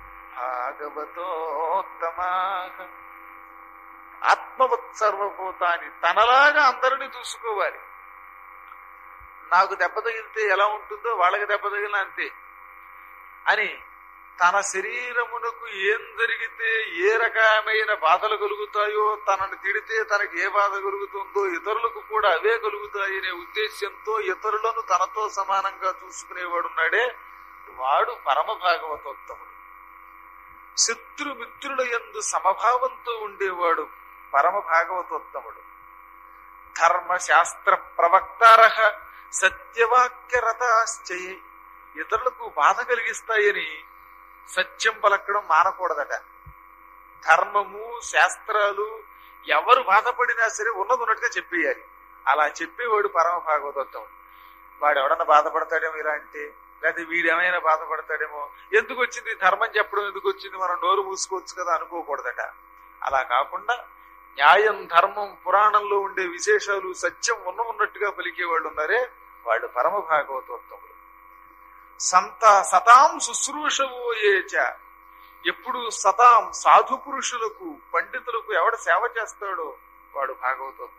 భాగవతోత్తమాగ ఆత్మవత్ సర్వభూతాన్ని తనలాగా అందరిని చూసుకోవాలి నాకు దెబ్బ తగిలితే ఎలా ఉంటుందో వాళ్ళకి దెబ్బ తగిలిన అంతే అని తన శరీరమునకు ఏం జరిగితే ఏ రకమైన బాధలు కలుగుతాయో తనను తిడితే తనకి ఏ బాధ కలుగుతుందో ఇతరులకు కూడా అవే కలుగుతాయి అనే ఉద్దేశ్యంతో ఇతరులను తనతో సమానంగా చూసుకునేవాడున్నాడే ఉండేటువంటి వాడు పరమ భాగవతోత్తముడు శత్రుమిత్రుల యందు సమభావంతో ఉండేవాడు పరమ భాగవతోత్తముడు ధర్మ శాస్త్ర ప్రవక్తారహ సత్యవాక్య రథాశ్చయే ఇతరులకు బాధ కలిగిస్తాయని సత్యం పలకడం మానకూడదట ధర్మము శాస్త్రాలు ఎవరు బాధపడినా సరే ఉన్నది ఉన్నట్టుగా చెప్పేయాలి అలా చెప్పేవాడు పరమ భాగవతోత్తముడు వాడు ఎవడన్నా బాధపడతాడేమో ఇలా అంటే లేదా వీడేమైనా బాధపడతాడేమో ఎందుకు వచ్చింది ధర్మం చెప్పడం ఎందుకు వచ్చింది మనం నోరు మూసుకోవచ్చు కదా అనుకోకూడదట అలా కాకుండా న్యాయం ధర్మం పురాణంలో ఉండే విశేషాలు సత్యం ఉన్న ఉన్నట్టుగా పలికే వాళ్ళు ఉన్నారే వాళ్ళు పరమ భాగవతోత్తములు సంత సతాం శుశ్రూషవో ఏచ ఎప్పుడు సతాం సాధు పురుషులకు పండితులకు ఎవడ సేవ చేస్తాడో వాడు భాగవతోత్తముడు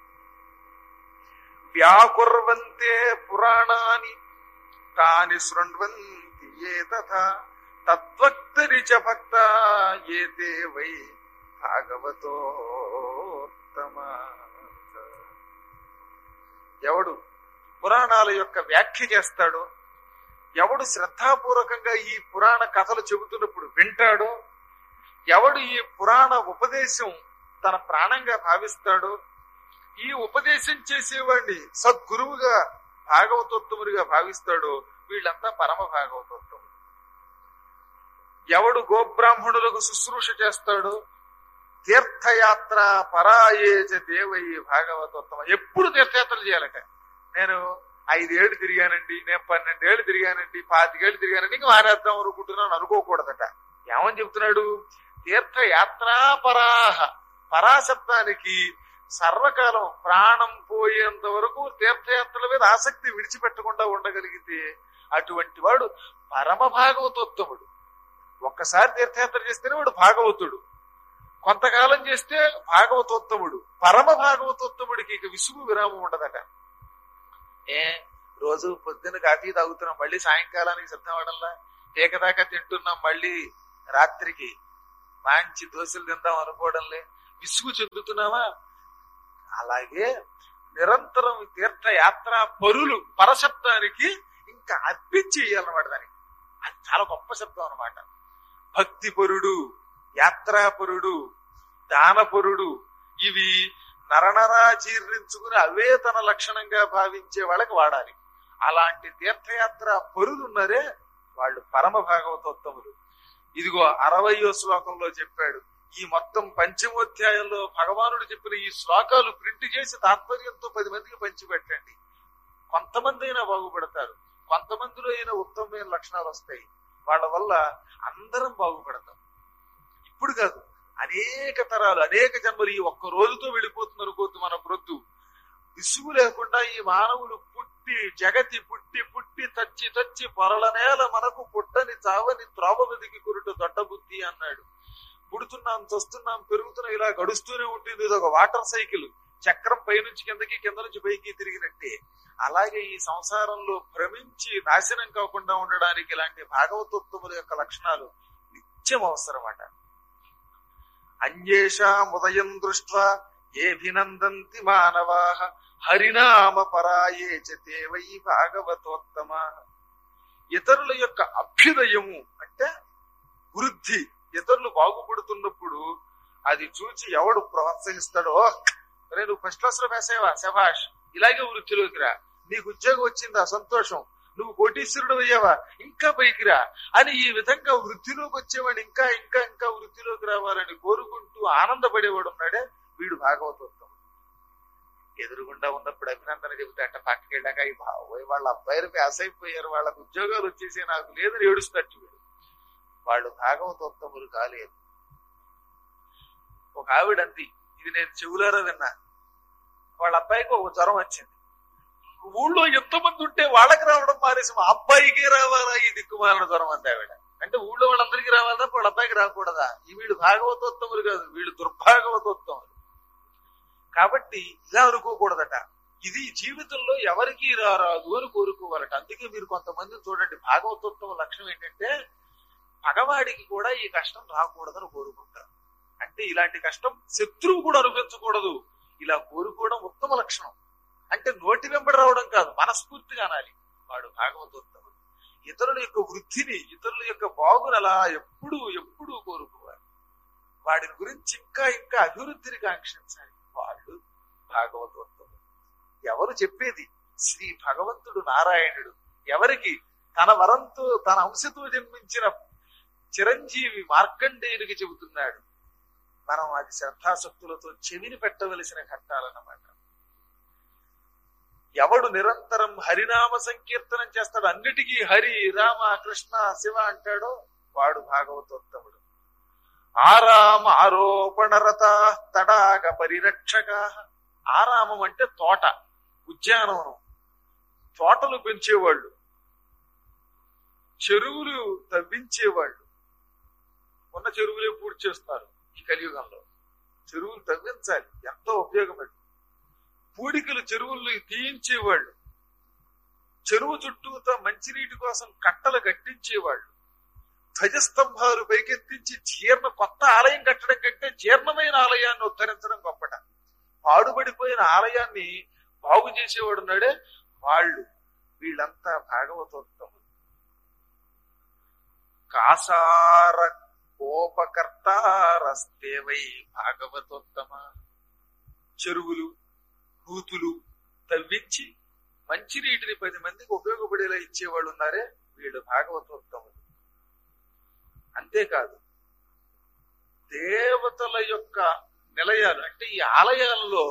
వ్యాకుర్వంతే పురాణాని తాని శృణ్వంతి ఏ తథా తద్వక్తరి చ భక్త ఏతే వై భాగవతోత్తమ ఎవడు పురాణాల యొక్క వ్యాఖ్య చేస్తాడో ఎవడు శ్రద్ధాపూర్వకంగా ఈ పురాణ కథలు చెబుతున్నప్పుడు వింటాడో ఎవడు ఈ పురాణ ఉపదేశం తన ప్రాణంగా భావిస్తాడో ఈ ఉపదేశం చేసేవాడిని సద్గురువుగా భాగవతోత్తముడిగా భావిస్తాడో వీళ్ళంతా పరమ భాగవతోత్తముడు ఎవడు గోబ్రాహ్మణులకు శుశ్రూష చేస్తాడో తీర్థయాత్ర పరాయేచ దేవై భాగవతోత్తమ ఎప్పుడు తీర్థయాత్రలు చేయాలట నేను ఐదేళ్లు తిరిగానండి నేను పన్నెండేళ్లు తిరిగానండి పాతికేళ్లు తిరిగానండి ఇంకా మానేద్దాం అనుకుంటున్నాను అనుకోకూడదట ఏమని చెప్తున్నాడు తీర్థయాత్రా పరాహ పరాశబ్దానికి సర్వకాలం ప్రాణం పోయేంత వరకు తీర్థయాత్రల మీద ఆసక్తి విడిచిపెట్టకుండా ఉండగలిగితే అటువంటి వాడు పరమ భాగవతోత్తముడు ఒక్కసారి తీర్థయాత్ర చేస్తేనే వాడు భాగవతుడు కొంతకాలం చేస్తే భాగవతోత్తముడు పరమ భాగవతోత్తముడికి ఇక విసుగు విరామం ఉండదట ఏ రోజు పొద్దున్న కాఫీ తాగుతున్నాం మళ్ళీ సాయంకాలానికి సిద్ధం అవడంలా ఏకదాకా తింటున్నాం మళ్ళీ రాత్రికి మంచి దోశలు తిందాం అనుకోవడంలే విసుగు చెందుతున్నావా అలాగే నిరంతరం తీర్థయాత్ర పరులు పరశబ్దానికి ఇంకా అర్పించేయాలన్నమాట దానికి అది చాలా గొప్ప శబ్దం అనమాట భక్తిపరుడు యాత్రాపరుడు దానపరుడు ఇవి నరనరా జీర్ణించుకుని అవే తన లక్షణంగా భావించే వాళ్ళకి వాడాలి అలాంటి తీర్థయాత్ర పరులున్నారే వాళ్ళు పరమ భాగవతోత్తములు ఇదిగో అరవయో శ్లోకంలో చెప్పాడు ఈ మొత్తం పంచమోధ్యాయంలో భగవానుడు చెప్పిన ఈ శ్లోకాలు ప్రింట్ చేసి తాత్పర్యంతో పది మందికి పంచిపెట్టండి కొంతమంది అయినా బాగుపడతారు కొంతమందిలో అయినా ఉత్తమమైన లక్షణాలు వస్తాయి వాళ్ళ వల్ల అందరం బాగుపడతాం ఇప్పుడు కాదు అనేక తరాలు అనేక జన్మలు ఈ ఒక్క రోజుతో వెళ్ళిపోతుంది అనుకోద్దు మన ప్రొద్దు విసుగు లేకుండా ఈ మానవులు పుట్టి జగతి పుట్టి పుట్టి తచ్చి తచ్చి పొరల నేల మనకు పుట్టని చావని త్రోవ వెదికి కురుట దొడ్డ బుద్ధి అన్నాడు పుడుతున్నాం చస్తున్నాం పెరుగుతున్నాం ఇలా గడుస్తూనే ఉంటుంది ఇది ఒక వాటర్ సైకిల్ చక్రం పైనుంచి కిందకి కింద నుంచి పైకి తిరిగినట్టే అలాగే ఈ సంసారంలో భ్రమించి నాశనం కాకుండా ఉండడానికి ఇలాంటి భాగవతోత్తముల యొక్క లక్షణాలు నిత్యం అవసరమట అన్యేషాముదయం దృష్ట్వా ఏభినందంతి మానవా హరినామ పరాయే చే వై భాగవతోత్తమ ఇతరుల యొక్క అభ్యుదయము అంటే వృద్ధి ఇతరులు బాగుపడుతున్నప్పుడు అది చూచి ఎవడు ప్రోత్సహిస్తాడో రే నువ్వు ఫస్ట్ క్లాస్ లో వేసావా శభాష్ ఇలాగే వృత్తిలోకి రా నీకు ఉద్యోగం వచ్చిందా సంతోషం నువ్వు కోటీశ్వరుడు అయ్యావా ఇంకా పైకి రా అని ఈ విధంగా వృత్తిలోకి వచ్చేవాడు ఇంకా ఇంకా ఇంకా వృత్తిలోకి రావాలని కోరుకుంటూ ఆనందపడేవాడు ఉన్నాడే వీడు భాగవతోత్తం ఎదురుగుండా ఉన్నప్పుడు అభినందన చెబుతాట పక్కకి వెళ్ళాక ఈ బాబోయ్ వాళ్ళ అబ్బాయిలు పాస్ అయిపోయారు వాళ్ళకు ఉద్యోగాలు వచ్చేసి నాకు లేదని ఏడుస్తట్టు వీడు వాళ్ళు భాగవతోత్తములు కాలేదు ఒక ఆవిడ అంది ఇది నేను చెవులారా విన్నా వాళ్ళ అబ్బాయికి ఒక జ్వరం వచ్చింది ఊళ్ళో ఎంతమంది ఉంటే వాళ్ళకి రావడం మానేసి మా అబ్బాయికి రావాలా ఈ దిక్కుమాలిన జ్వరం అంది ఆవిడ అంటే ఊళ్ళో వాళ్ళందరికీ రావాలా వాళ్ళ అబ్బాయికి రాకూడదా ఈ వీళ్ళు భాగవతోత్తములు కాదు వీళ్ళు దుర్భాగవతోత్తములు కాబట్టి ఇలా అనుకోకూడదట ఇది జీవితంలో ఎవరికి రారాదు అని కోరుకోవాలట అందుకే మీరు కొంతమంది చూడండి భాగవతోత్తమ లక్ష్యం ఏంటంటే పగవాడికి కూడా ఈ కష్టం రాకూడదని కోరుకుంటారు అంటే ఇలాంటి కష్టం శత్రువు కూడా అనుభవించకూడదు ఇలా కోరుకోవడం ఉత్తమ లక్షణం అంటే నోటి వెంబడి రావడం కాదు మనస్ఫూర్తిగా అనాలి వాడు భాగవతోత్తముడు ఇతరుల యొక్క వృద్ధిని ఇతరుల యొక్క బాగుని అలా ఎప్పుడు ఎప్పుడు కోరుకోవాలి వాడి గురించి ఇంకా ఇంకా అభివృద్ధిని కాంక్షించాలి వాళ్ళు భాగవతోత్తములు ఎవరు చెప్పేది శ్రీ భగవంతుడు నారాయణుడు ఎవరికి తన వరంతో తన అంశతో జన్మించిన చిరంజీవి మార్కండేయునికి చెబుతున్నాడు మనం అది శ్రద్ధాశక్తులతో చెవిని పెట్టవలసిన ఘట్టాలన్నమాట ఎవడు నిరంతరం హరినామ సంకీర్తనం చేస్తాడు అన్నిటికీ హరి రామ కృష్ణ శివ అంటాడో వాడు భాగవతోత్తముడు ఆరామ ఆరోపణరత తడాగ పరిరక్షక ఆరామం అంటే తోట ఉద్యానవనం తోటలు పెంచేవాళ్ళు చెరువులు తవ్వించేవాళ్ళు ఉన్న చెరువులే పూర్తి చేస్తారు ఈ కలియుగంలో చెరువులు తవ్వించాలి ఎంతో ఉపయోగపడి పూడికలు చెరువులు తీయించేవాళ్ళు చెరువు చుట్టూతో మంచినీటి కోసం కట్టలు కట్టించేవాళ్ళు ధ్వజస్తంభాలు పైకెత్తించి జీర్ణ కొత్త ఆలయం కట్టడం కంటే జీర్ణమైన ఆలయాన్ని ఉద్ధరించడం గొప్పట పాడుబడిపోయిన ఆలయాన్ని బాగు చేసేవాడు ఉన్నాడే వాళ్ళు వీళ్ళంతా భాగవతోత్తములు కాసార కోపకర్తారస్తేవై భాగవతోత్తమ చెరువులు నూతులు తవ్వించి మంచినీటిని పది మందికి ఉపయోగపడేలా ఇచ్చేవాళ్ళు ఉన్నారే వీళ్ళు భాగవతోత్తములు అంతేకాదు దేవతల యొక్క నిలయాలు అంటే ఈ ఆలయాల్లో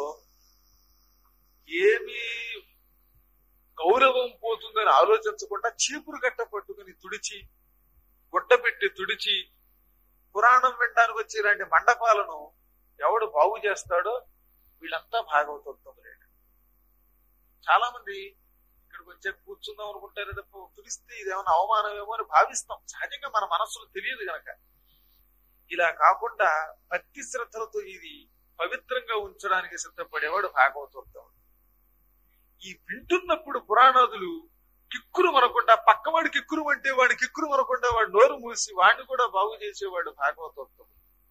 ఏమి గౌరవం పోతుందని ఆలోచించకుండా చీపురు గట్ట పట్టుకుని తుడిచి గుడ్డ పెట్టి తుడిచి పురాణం వినడానికి వచ్చే ఇలాంటి మండపాలను ఎవడు బాగు చేస్తాడో వీళ్ళంతా భాగవతోత్తములే చాలా మంది ఇక్కడికి వచ్చే కూర్చుందాం అనుకుంటారే తప్ప తుడిస్తే ఇదేమన్నా అవమానమేమో అని భావిస్తాం సహజంగా మన మనస్సులో తెలియదు గనక ఇలా కాకుండా భక్తి శ్రద్ధలతో ఇది పవిత్రంగా ఉంచడానికి సిద్ధపడేవాడు భాగవతోత్తముడు ఈ వింటున్నప్పుడు పురాణాదులు కిక్కురు మనకుండా పక్కవాడు కిక్కురు అంటే వాడు కిక్కురు మనకుండా వాడు నోరు మూసి వాడిని కూడా బాగు చేసేవాడు భాగవతోత్తముడు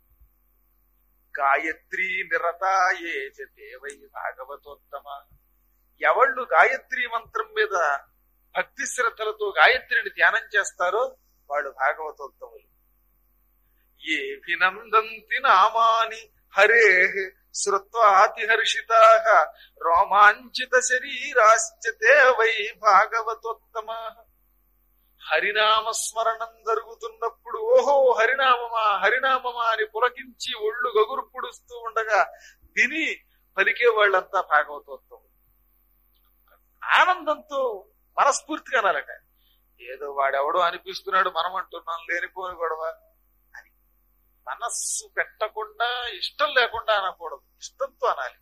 గాయత్రి నిరతాయే చ దేవై భాగవతోత్తమ ఎవళ్ళు గాయత్రి మంత్రం మీద భక్తి శ్రద్ధలతో గాయత్రిని ధ్యానం చేస్తారో వాళ్ళు భాగవతోత్తములు ఏ వినందంతి నామాని హరే శ్రుత్వాతిహర్షితా రోమాంచిత శరీరాశ్చ తే వై భాగవతోత్తమ హరినామ స్మరణం జరుగుతున్నప్పుడు ఓహో హరినామమా హరినామమా అని పులకించి ఒళ్ళు గగురు పుడుస్తూ ఉండగా విని పలికే వాళ్ళంతా భాగవతోత్తములు ఆనందంతో మనస్ఫూర్తిగా అనాలట ఏదో వాడెవడో అనిపిస్తున్నాడు మనం అంటున్నాం లేనిపోని గొడవ అని మనస్సు పెట్టకుండా ఇష్టం లేకుండా అనకూడదు ఇష్టంతో అనాలి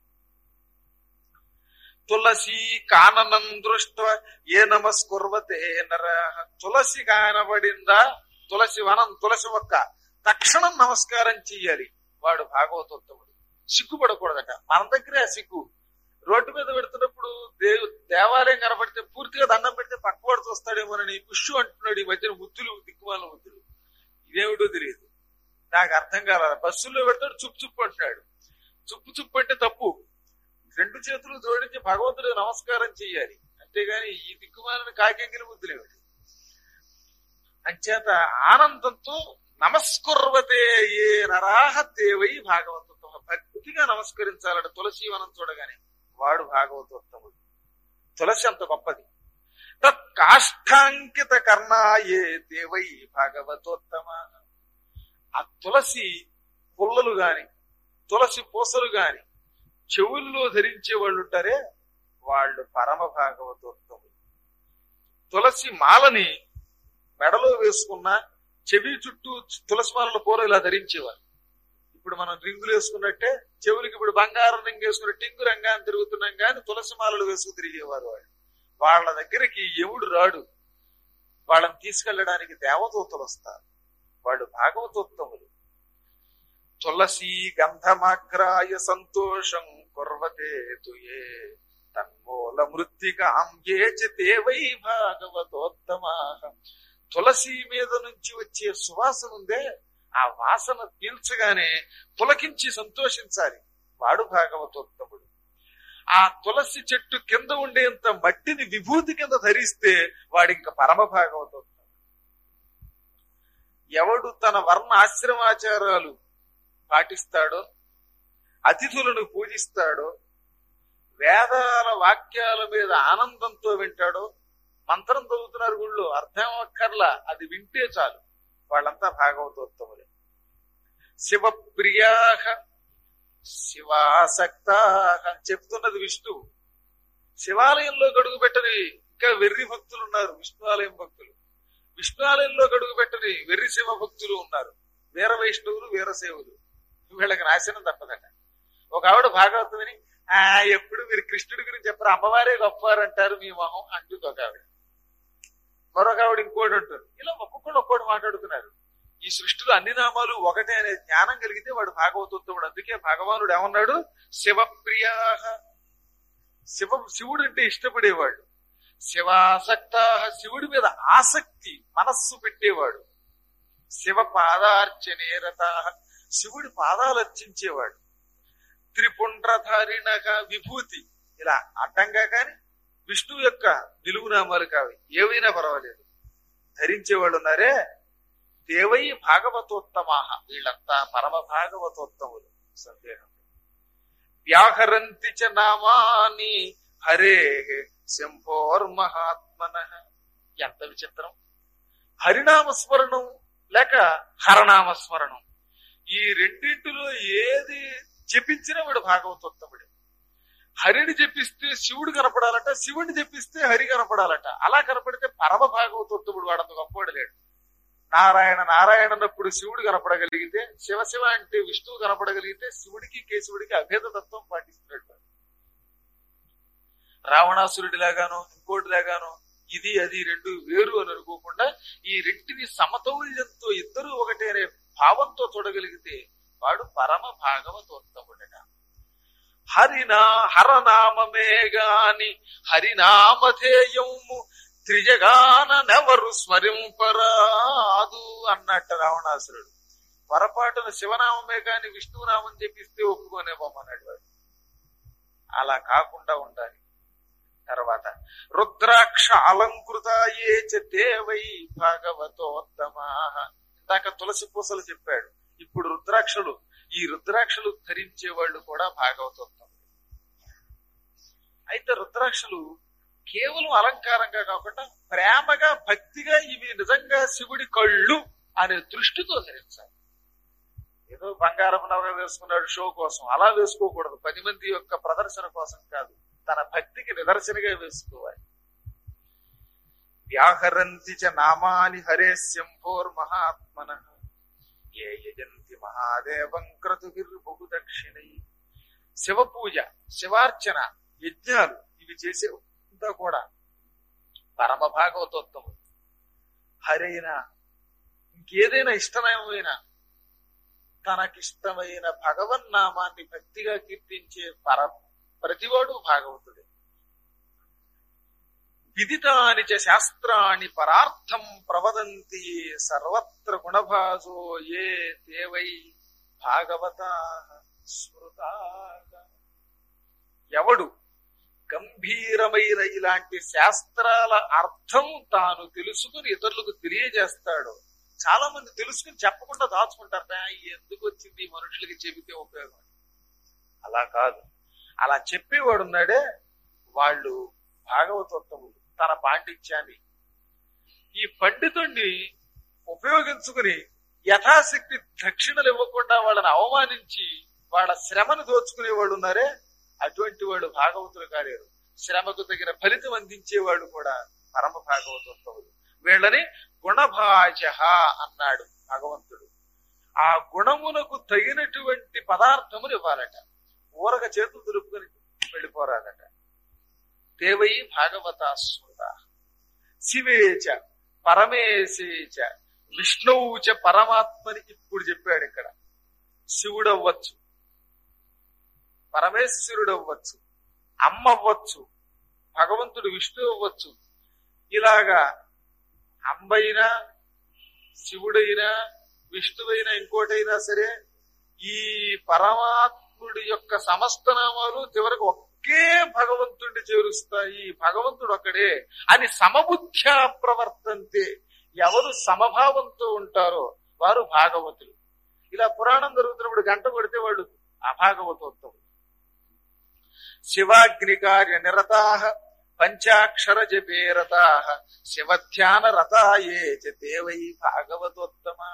తులసి కాననం దృష్ట ఏ నమస్కుర్వతే నర తులసి కానబడిందా తులసి వనం తులసి మొక్క తక్షణం నమస్కారం చెయ్యాలి వాడు భాగవతోత్తముడు సిగ్గుపడకూడదట మన దగ్గరే ఆ సిగ్గు రోడ్డు మీద పెడుతున్నప్పుడు దేవు దేవాలయం కనబడితే పూర్తిగా దండం పెడితే పక్కవాడు చూస్తాడేమోనని పుష్యు అంటున్నాడు ఈ మధ్యన ముద్దులు దిక్కుమాల ముద్దులు ఇదేమిటో తెలియదు నాకు అర్థం కాల బస్సుల్లో పెడతాడు చుప్పు చుప్పు అంటున్నాడు చుప్పు చుప్పు అంటే తప్పు రెండు చేతులు జోడించి భగవంతుడు నమస్కారం చెయ్యాలి అంతేగాని ఈ దిక్కుమాలని కాకెంగిలి ముద్దులేమిటి అంచేత ఆనందంతో నమస్కుర్వతే ఏ నరాహ దేవై భాగవతోత్తమ భక్తిగా నమస్కరించాలట తులసి వనం చూడగానే వాడు భాగవతోత్తముడు తులసి అంత గొప్పది తత్ కాష్టాంకిత కర్ణాయే దేవై భాగవతోత్తమ ఆ తులసి పుల్లలు గాని తులసి పూసలు గాని చెవుల్లో ధరించే వాళ్ళు ఉంటారే వాళ్ళు పరమ భాగవతోత్తములు తులసి మాలని మెడలో వేసుకున్న చెవి చుట్టూ తులసి మాలల పూల ఇలా ధరించేవారు ఇప్పుడు మనం రింగులు వేసుకున్నట్టే చెవులకి ఇప్పుడు బంగారం రింగు వేసుకుని టింగు రంగాన్ని తిరుగుతున్నాం కానీ తులసి మాలలు వేసుకు తిరిగేవారు వాళ్ళు వాళ్ళ దగ్గరికి ఎవుడు రాడు వాళ్ళని తీసుకెళ్ళడానికి దేవదూతలు వస్తారు వాళ్ళు భాగవతోత్తములు తులసి గంధమాగ్రాయ సంతోషం కుర్వతే తుయే తన్మూల మృత్తికాం ఏ దేవై భాగవతోత్తమా తులసి మీద నుంచి వచ్చే సువాసన ఉందే ఆ వాసన పీల్చగానే పులకించి సంతోషించాలి వాడు భాగవతోత్తముడు ఆ తులసి చెట్టు కింద ఉండేంత మట్టిని విభూతి కింద ధరిస్తే వాడింక పరమ భాగవతోత్తముడు ఎవడు తన వర్ణ ఆశ్రమాచారాలు పాటిస్తాడో అతిథులను పూజిస్తాడో వేదాల వాక్యాల మీద ఆనందంతో వింటాడో మంత్రం చదువుతున్నారు గుళ్ళు అర్థం అక్కర్లా అది వింటే చాలు వాళ్ళంతా భాగవతోత్తములే శివప్రియాహ శివాసక్తాహ చెప్తున్నది విష్ణువు శివాలయంలో గడుగు పెట్టని ఇంకా వెర్రి భక్తులు ఉన్నారు విష్ణువాలయం భక్తులు విష్ణువాలయంలో గడుగు పెట్టని వెర్రి శివ భక్తులు ఉన్నారు వీర వైష్ణవులు వీరసేవులు వీళ్ళకి నాశనం తప్పదట ఒక ఆవిడ భాగవతం విని ఆ ఎప్పుడు మీరు కృష్ణుడి గురించి చెప్పరు అమ్మవారే గొప్పవారు అంటారు మీ మొహం అంటుంది ఒక ఆవిడ మరొక ఆవిడ ఇంకోటి అంటారు ఇలా ఒక్కొక్కడు ఒక్కోటి మాట్లాడుతున్నారు ఈ సృష్టిలో అన్ని నామాలు ఒకటే అనే జ్ఞానం కలిగితే వాడు భాగవతోత్తముడు అందుకే భగవానుడు ఏమన్నాడు శివప్రియా శివ శివుడు అంటే ఇష్టపడేవాడు శివాసక్త శివుడి మీద ఆసక్తి మనస్సు పెట్టేవాడు శివ పాదార్చనేరత శివుడి పాదాలు అర్చించేవాడు త్రిపుండ్రధారిణగా విభూతి ఇలా అడ్డంగా కాని విష్ణువు యొక్క నిలువునామాలు కావి ఏవైనా పర్వాలేదు ధరించేవాళ్ళు ఉన్నారే దేవై భాగవతోత్తమాహ వీళ్ళంతా పరమ భాగవతోత్తములు సందేహం వ్యాహరంతి చ నామాని హరే శంభోర్మహాత్మన ఎంత విచిత్రం హరినామస్మరణం లేక హరనామస్మరణం ఈ రెండింటిలో ఏది జపించినా వాడు భాగవతోత్తముడే హరిని జపిస్తే శివుడు కనపడాలట శివుడిని జపిస్తే హరి కనపడాలట అలా కనపడితే పరమ భాగవతోత్తముడు వాడంత గొప్పవాడు లేడు నారాయణ నారాయణ అన్నప్పుడు శివుడు కనపడగలిగితే శివ శివ అంటే విష్ణువు కనపడగలిగితే శివుడికి కేశవుడికి అభేద తత్వం పాటిస్తున్నాడు వాడు. రావణాసురుడిలాగానో ఇంకోటిలాగానో ఇది అది రెండు వేరు అని అనుకోకుండా ఈ రెంటిని సమతౌల్యంతో ఇద్దరు ఒకటే అనే భావంతో చూడగలిగితే వాడు పరమ భాగవతోత్తముడట హరినా హరనామమే గాని హరినామధేయము త్రిజగాన నెవరు స్మరింపరాదు అన్నట్టు రావణాసురుడు పొరపాటున శివనామమే కాని విష్ణునామం చెప్పిస్తే ఒప్పుకోనే పోమన్నాడు వాడు అలా కాకుండా ఉండాలి తర్వాత రుద్రాక్ష అలంకృతాయే చ దేవై భాగవతోత్తమా ఇందాక తులసి పూసలు చెప్పాడు ఇప్పుడు రుద్రాక్షలు ఈ రుద్రాక్షలు ధరించే వాళ్ళు కూడా భాగవతోత్తములు అయితే రుద్రాక్షలు కేవలం అలంకారంగా కాకుండా ప్రేమగా భక్తిగా ఇవి నిజంగా శివుడి కళ్ళు అనే దృష్టితో ధరించాలి ఏదో బంగారం నవగా వేసుకున్నాడు షో కోసం అలా వేసుకోకూడదు పది మంది యొక్క ప్రదర్శన కోసం కాదు తన భక్తికి నిదర్శనగా వేసుకోవాలి వ్యాహరంతి చ నామాని హరే శంభోర్ మహాత్మన ఏ యజంతి మహాదేవం క్రతుగిర్ బహు దక్షిణై శివ పూజ శివార్చన యజ్ఞాలు ఇవి చేసే అంతా కూడా పరమ భాగవతోత్తములు హరైనా ఇంకేదైనా ఇష్టమైన తనకిష్టమైన భగవన్నామాన్ని భక్తిగా కీర్తించే పర ప్రతివాడు భాగవతుడే విదితాని చ శాస్త్రాణి పరార్థం ప్రవదంతి సర్వత్ర గుణభాజో ఏ దేవై భాగవత స్మృత ఎవడు గంభీరమైన ఇలాంటి శాస్త్రాల అర్థం తాను తెలుసుకుని ఇతరులకు తెలియజేస్తాడు చాలా మంది తెలుసుకుని చెప్పకుండా దాచుకుంటారట ఎందుకు వచ్చింది ఈ మనుషులకి చెబితే ఉపయోగం అలా కాదు అలా చెప్పేవాడు ఉన్నాడే వాళ్ళు భాగవతోత్తములు తన పాండిత్యాన్ని ఈ పండితుణ్ణి ఉపయోగించుకుని యథాశక్తి దక్షిణలు ఇవ్వకుండా వాళ్ళని అవమానించి వాళ్ళ శ్రమను దోచుకునే వాళ్ళు ఉన్నారే అటువంటి వాళ్ళు భాగవతులు కాలేరు శ్రమకు తగిన ఫలితం అందించేవాడు కూడా పరమ భాగవతోత్తములు వీళ్ళని గుణభాజ అన్నాడు భగవంతుడు ఆ గుణమునకు తగినటువంటి పదార్థములు ఇవ్వాలట ఊరక చేతులు దులుపుకొని వెళ్ళిపోరాదట దేవై భాగవత స్మృత శివేచ పరమేశేచ విష్ణువుచ పరమాత్మని ఇప్పుడు చెప్పాడు ఇక్కడ శివుడు అవ్వచ్చు పరమేశ్వరుడు అవ్వచ్చు అమ్మ అవ్వచ్చు భగవంతుడు విష్ణు అవ్వచ్చు ఇలాగా అంబైనా శివుడైనా విష్ణువైనా ఇంకోటైనా సరే ఈ పరమాత్ముడి యొక్క సమస్త నామాలు చివరకు ఒకే భగవంతుడిని చేరుస్తాయి భగవంతుడు ఒక్కడే అని సమబుద్ధ్యా ప్రవర్తంతే ఎవరు సమభావంతో ఉంటారో వారు భాగవతులు ఇలా పురాణం జరుగుతున్నప్పుడు గంట కొడితే వాళ్ళు అభాగవతోత్తములు శివాగ్ని కార్య నిరతా పంచాక్షర జపేరతా శివధ్యాన రతాయే చ దేవై భాగవతోత్తమా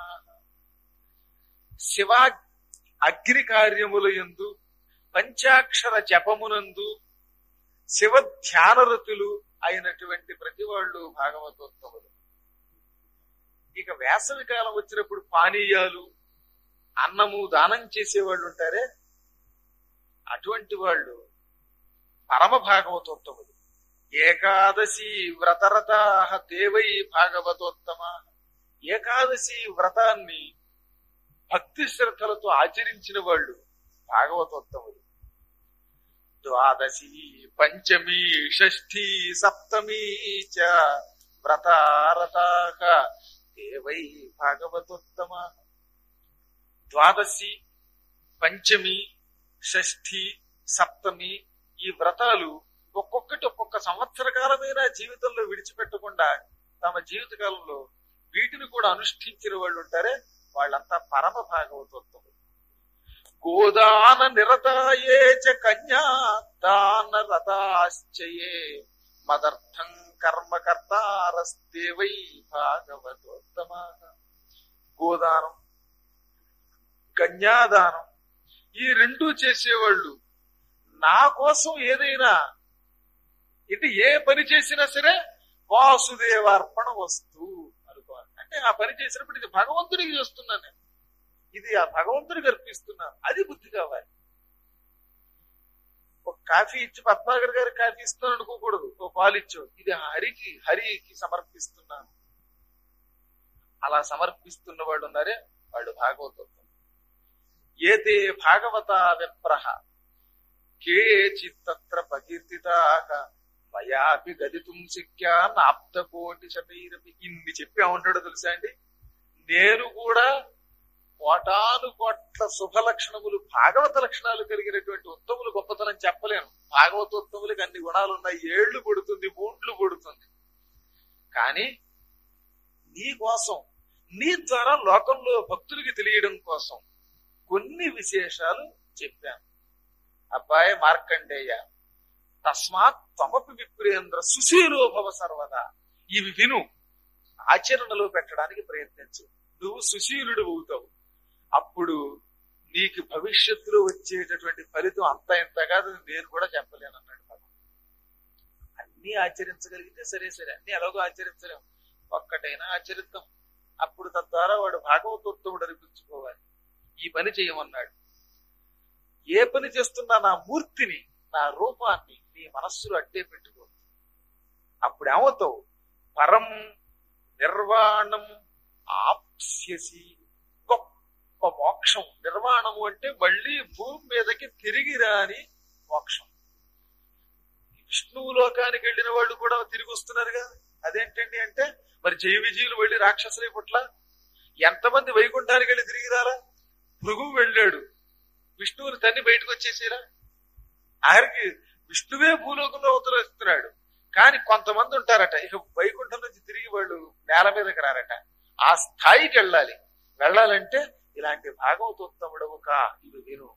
శివా అగ్ని కార్యముల యందు పంచాక్షర జపమునందు శివ ధ్యానరతులు అయినటువంటి ప్రతి వాళ్ళు భాగవతోత్తములు ఇక వేసవి కాలం వచ్చినప్పుడు పానీయాలు అన్నము దానం చేసేవాళ్ళు ఉంటారే అటువంటి వాళ్ళు పరమ భాగవతోత్తములు ఏకాదశి వ్రతరతా దేవై భాగవతోత్తమ ఏకాదశి వ్రతాన్ని భక్తి శ్రద్ధలతో ఆచరించిన వాళ్ళు భాగవతోత్తములు ద్వాదశి పంచమి షష్ఠి సప్తమి చ వ్రతారతాక దేవై భాగవతోత్తమ ద్వాదశి పంచమి షష్ఠి సప్తమి ఈ వ్రతాలు ఒక్కొక్కటి ఒక్కొక్క సంవత్సర కాలమైన జీవితంలో విడిచిపెట్టకుండా తమ జీవిత కాలంలో వీటిని కూడా అనుష్ఠించిన వాళ్ళు ఉంటారే వాళ్ళంతా పరమ భాగవతోత్తములు గోదాన నిరతాయే చ కన్యా దాన రతాశ్చయే మదర్థం కర్మకర్తారస్తేవై భాగవతోత్తమ గోదానం కన్యాదానం ఈ రెండు చేసేవాళ్ళు నా కోసం ఏదైనా ఇది ఏ పని చేసినా సరే వాసుదేవార్పణ వస్తు అనుకోవాలి అంటే ఆ పని చేసినప్పుడు ఇది భగవంతుడికి చేస్తున్నాను నేను ఇది ఆ భగవంతుడికి అర్పిస్తున్నాను అది బుద్ధి కావాలి ఒక కాఫీ ఇచ్చి పద్మాగర్ గారి కాఫీ ఇస్తాను అనుకోకూడదు ఒక పాలు ఇచ్చు ఇది హరికి హరికి సమర్పిస్తున్నాను అలా సమర్పిస్తున్న వాళ్ళు ఉన్నారే వాళ్ళు భాగవతం ఏతే భాగవత విప్రహ కేచిత్తత్ర ప్రకీర్తితాక మయాపి గదితుం శక్యా నాప్త కోటి శతైరపి ఇన్ని చెప్పి ఉంటాడో తెలుసా అండి నేను కూడా కోటాను కోట్ల శుభ లక్షణములు భాగవత లక్షణాలు కలిగినటువంటి ఉత్తములు గొప్పతనం చెప్పలేను భాగవత ఉత్తములకి అన్ని గుణాలు ఉన్నాయి ఏళ్లు పడుతుంది మూండ్లు పడుతుంది కానీ నీ కోసం నీ ద్వారా లోకంలో భక్తులకి తెలియడం కోసం కొన్ని విశేషాలు చెప్పాను అబ్బాయి మార్కండేయ తస్మాత్ తమపి విప్రేంద్ర సుశీలో భవ సర్వదా ఇవి విను ఆచరణలో పెట్టడానికి ప్రయత్నించు నువ్వు సుశీలుడు అవుతావు అప్పుడు నీకు భవిష్యత్తులో వచ్చేటటువంటి ఫలితం అంత ఇంత కాదు నేను కూడా చెప్పలేను అన్నాడు భగవంతుడు. అన్ని ఆచరించగలిగితే సరే సరే అన్ని ఎలాగో ఆచరించలేం ఒక్కటైనా ఆచరిద్దాం అప్పుడు తద్వారా వాడు భాగవతోత్తముడు అనిపించుకోవాలి ఈ పని చేయమన్నాడు ఏ పని చేస్తున్నా నా మూర్తిని నా రూపాన్ని నీ మనస్సులో అట్టే పెట్టుకో అప్పుడు ఏమవుతావు పరం నిర్వాణం ఆప్స్యసి గొప్ప మోక్షం నిర్వాణము అంటే మళ్ళీ భూమి మీదకి తిరిగి రాని మోక్షం విష్ణువు లోకానికి వెళ్ళిన వాళ్ళు కూడా తిరిగి వస్తున్నారుగా అదేంటండి అంటే మరి జయ విజయులు వెళ్ళి రాక్షసులై పుట్ల ఎంతమంది వైకుంఠానికి వెళ్ళి తిరిగి రారా భృగు వెళ్ళాడు విష్ణువుని తన్ని బయటకు వచ్చేసిరా ఆయనకి విష్ణువే భూలోకంలో ఉత్తరిస్తున్నాడు కానీ కొంతమంది ఉంటారట ఇక వైకుంఠం నుంచి తిరిగి వాళ్ళు నేల మీదకి రారట ఆ స్థాయికి వెళ్ళాలి వెళ్ళాలంటే ఇలాంటి భాగవతోత్తముడవు కా ఇవి విను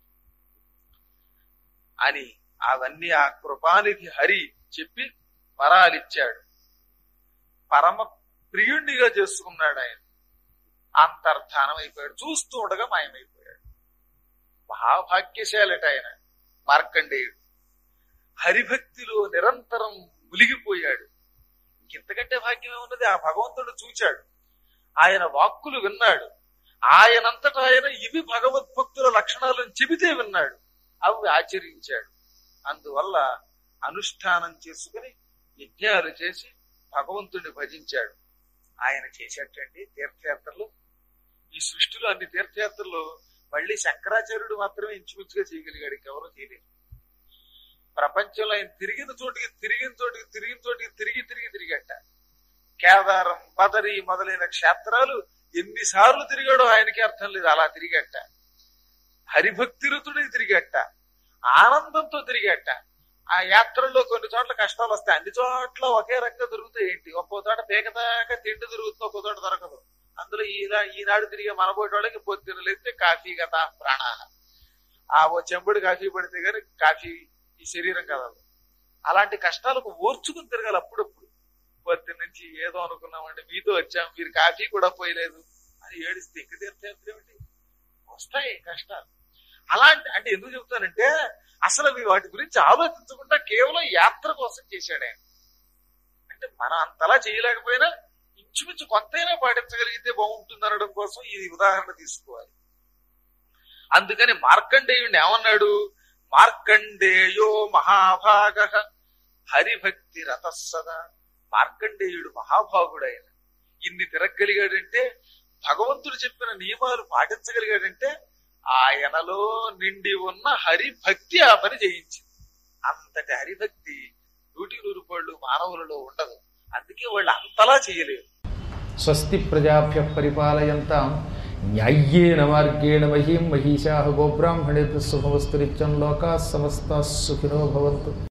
అని అవన్నీ ఆ కృపానిధి హరి చెప్పి వరాలిచ్చాడు పరమ ప్రియుణ్ణిగా చేసుకున్నాడు ఆయన అంతర్ధానం అయిపోయాడు చూస్తూ ఉండగా మాయమైపోయాడు మహాభాగ్యశాలట ఆయన మార్కండేయుడు హరిభక్తిలో నిరంతరం ములిగిపోయాడు ఇంతకంటే భాగ్యమే ఉన్నది ఆ భగవంతుడు చూచాడు ఆయన వాక్కులు విన్నాడు ఆయనంతటా ఆయన ఇవి భగవద్భక్తుల లక్షణాలను చెబితే విన్నాడు అవి ఆచరించాడు అందువల్ల అనుష్ఠానం చేసుకుని యజ్ఞాలు చేసి భగవంతుడిని భజించాడు ఆయన చేసేటండి తీర్థయాత్రలు ఈ సృష్టిలో అన్ని తీర్థయాత్రలు మళ్ళీ శంకరాచార్యుడు మాత్రమే ఇంచుమించుగా చేయగలిగాడు ఇంకెవరూ చేయలేదు ప్రపంచంలో ఆయన తిరిగిన చోటికి తిరిగిన చోటికి తిరిగిన చోటికి తిరిగి తిరిగి తిరిగట కేదారం బదరి మొదలైన క్షేత్రాలు ఎన్నిసార్లు తిరిగాడో ఆయనకి అర్థం లేదు అలా తిరిగట హరిభక్తిరుతుడికి తిరిగట ఆనందంతో తిరిగట ఆ యాత్రల్లో కొన్ని చోట్ల కష్టాలు వస్తాయి అన్ని చోట్ల ఒకే రకంగా దొరుకుతాయి ఏంటి ఒక్కో చోట పేకదాకా తిండి దొరుకుతుంది ఒక్కో చోట దొరకదు అందులో ఈనా ఈనాడు తిరిగే మనబోటి వాళ్ళకి పొద్దున లేస్తే కాఫీ గత ప్రాణ ఆ ఓ చెంబుడు కాఫీ పడితే గానీ కాఫీ ఈ శరీరం కదదు అలాంటి కష్టాలకు ఓర్చుకుని తిరగాలి అప్పుడప్పుడు పొద్దున్న నుంచి ఏదో అనుకున్నామండి మీతో వచ్చాం మీరు కాఫీ కూడా పోయలేదు అని ఏడిస్తే ఇంక తీర్థం ఏమిటి వస్తాయి కష్టాలు అలాంటి అంటే ఎందుకు చెప్తానంటే అసలు అవి వాటి గురించి ఆలోచించకుండా కేవలం యాత్ర కోసం చేశాడు ఆయన అంటే మనం అంతలా చేయలేకపోయినా ఇంచుమించు కొంతైనా పాటించగలిగితే బాగుంటుంది అనడం కోసం ఈ ఉదాహరణ తీసుకోవాలి అందుకని మార్కండేయుడిని ఏమన్నాడు మార్కండేయో మహాభాగ హరిభక్తి రథస్సద మార్కండేయుడు మహాభాగుడు ఆయన ఇన్ని తిరగలిగాడంటే భగవంతుడు చెప్పిన నియమాలు పాటించగలిగాడంటే ఆయనలో నిండి ఉన్న హరిభక్తి ఆ పని చేయించింది అంతటి హరిభక్తి నూటికి నూరు పళ్ళు మానవులలో ఉండదు అందుకే వాళ్ళు అంతలా చేయలేరు స్వస్తి ప్రజాభ్య పరిపాలయంతాం న్యాయ్యేన మార్గేణ మహీం మహిషా గోబ్రాహ్మణేభ్య శుభమస్తు నిత్యం లోకా సమస్త సుఖినో భవంతు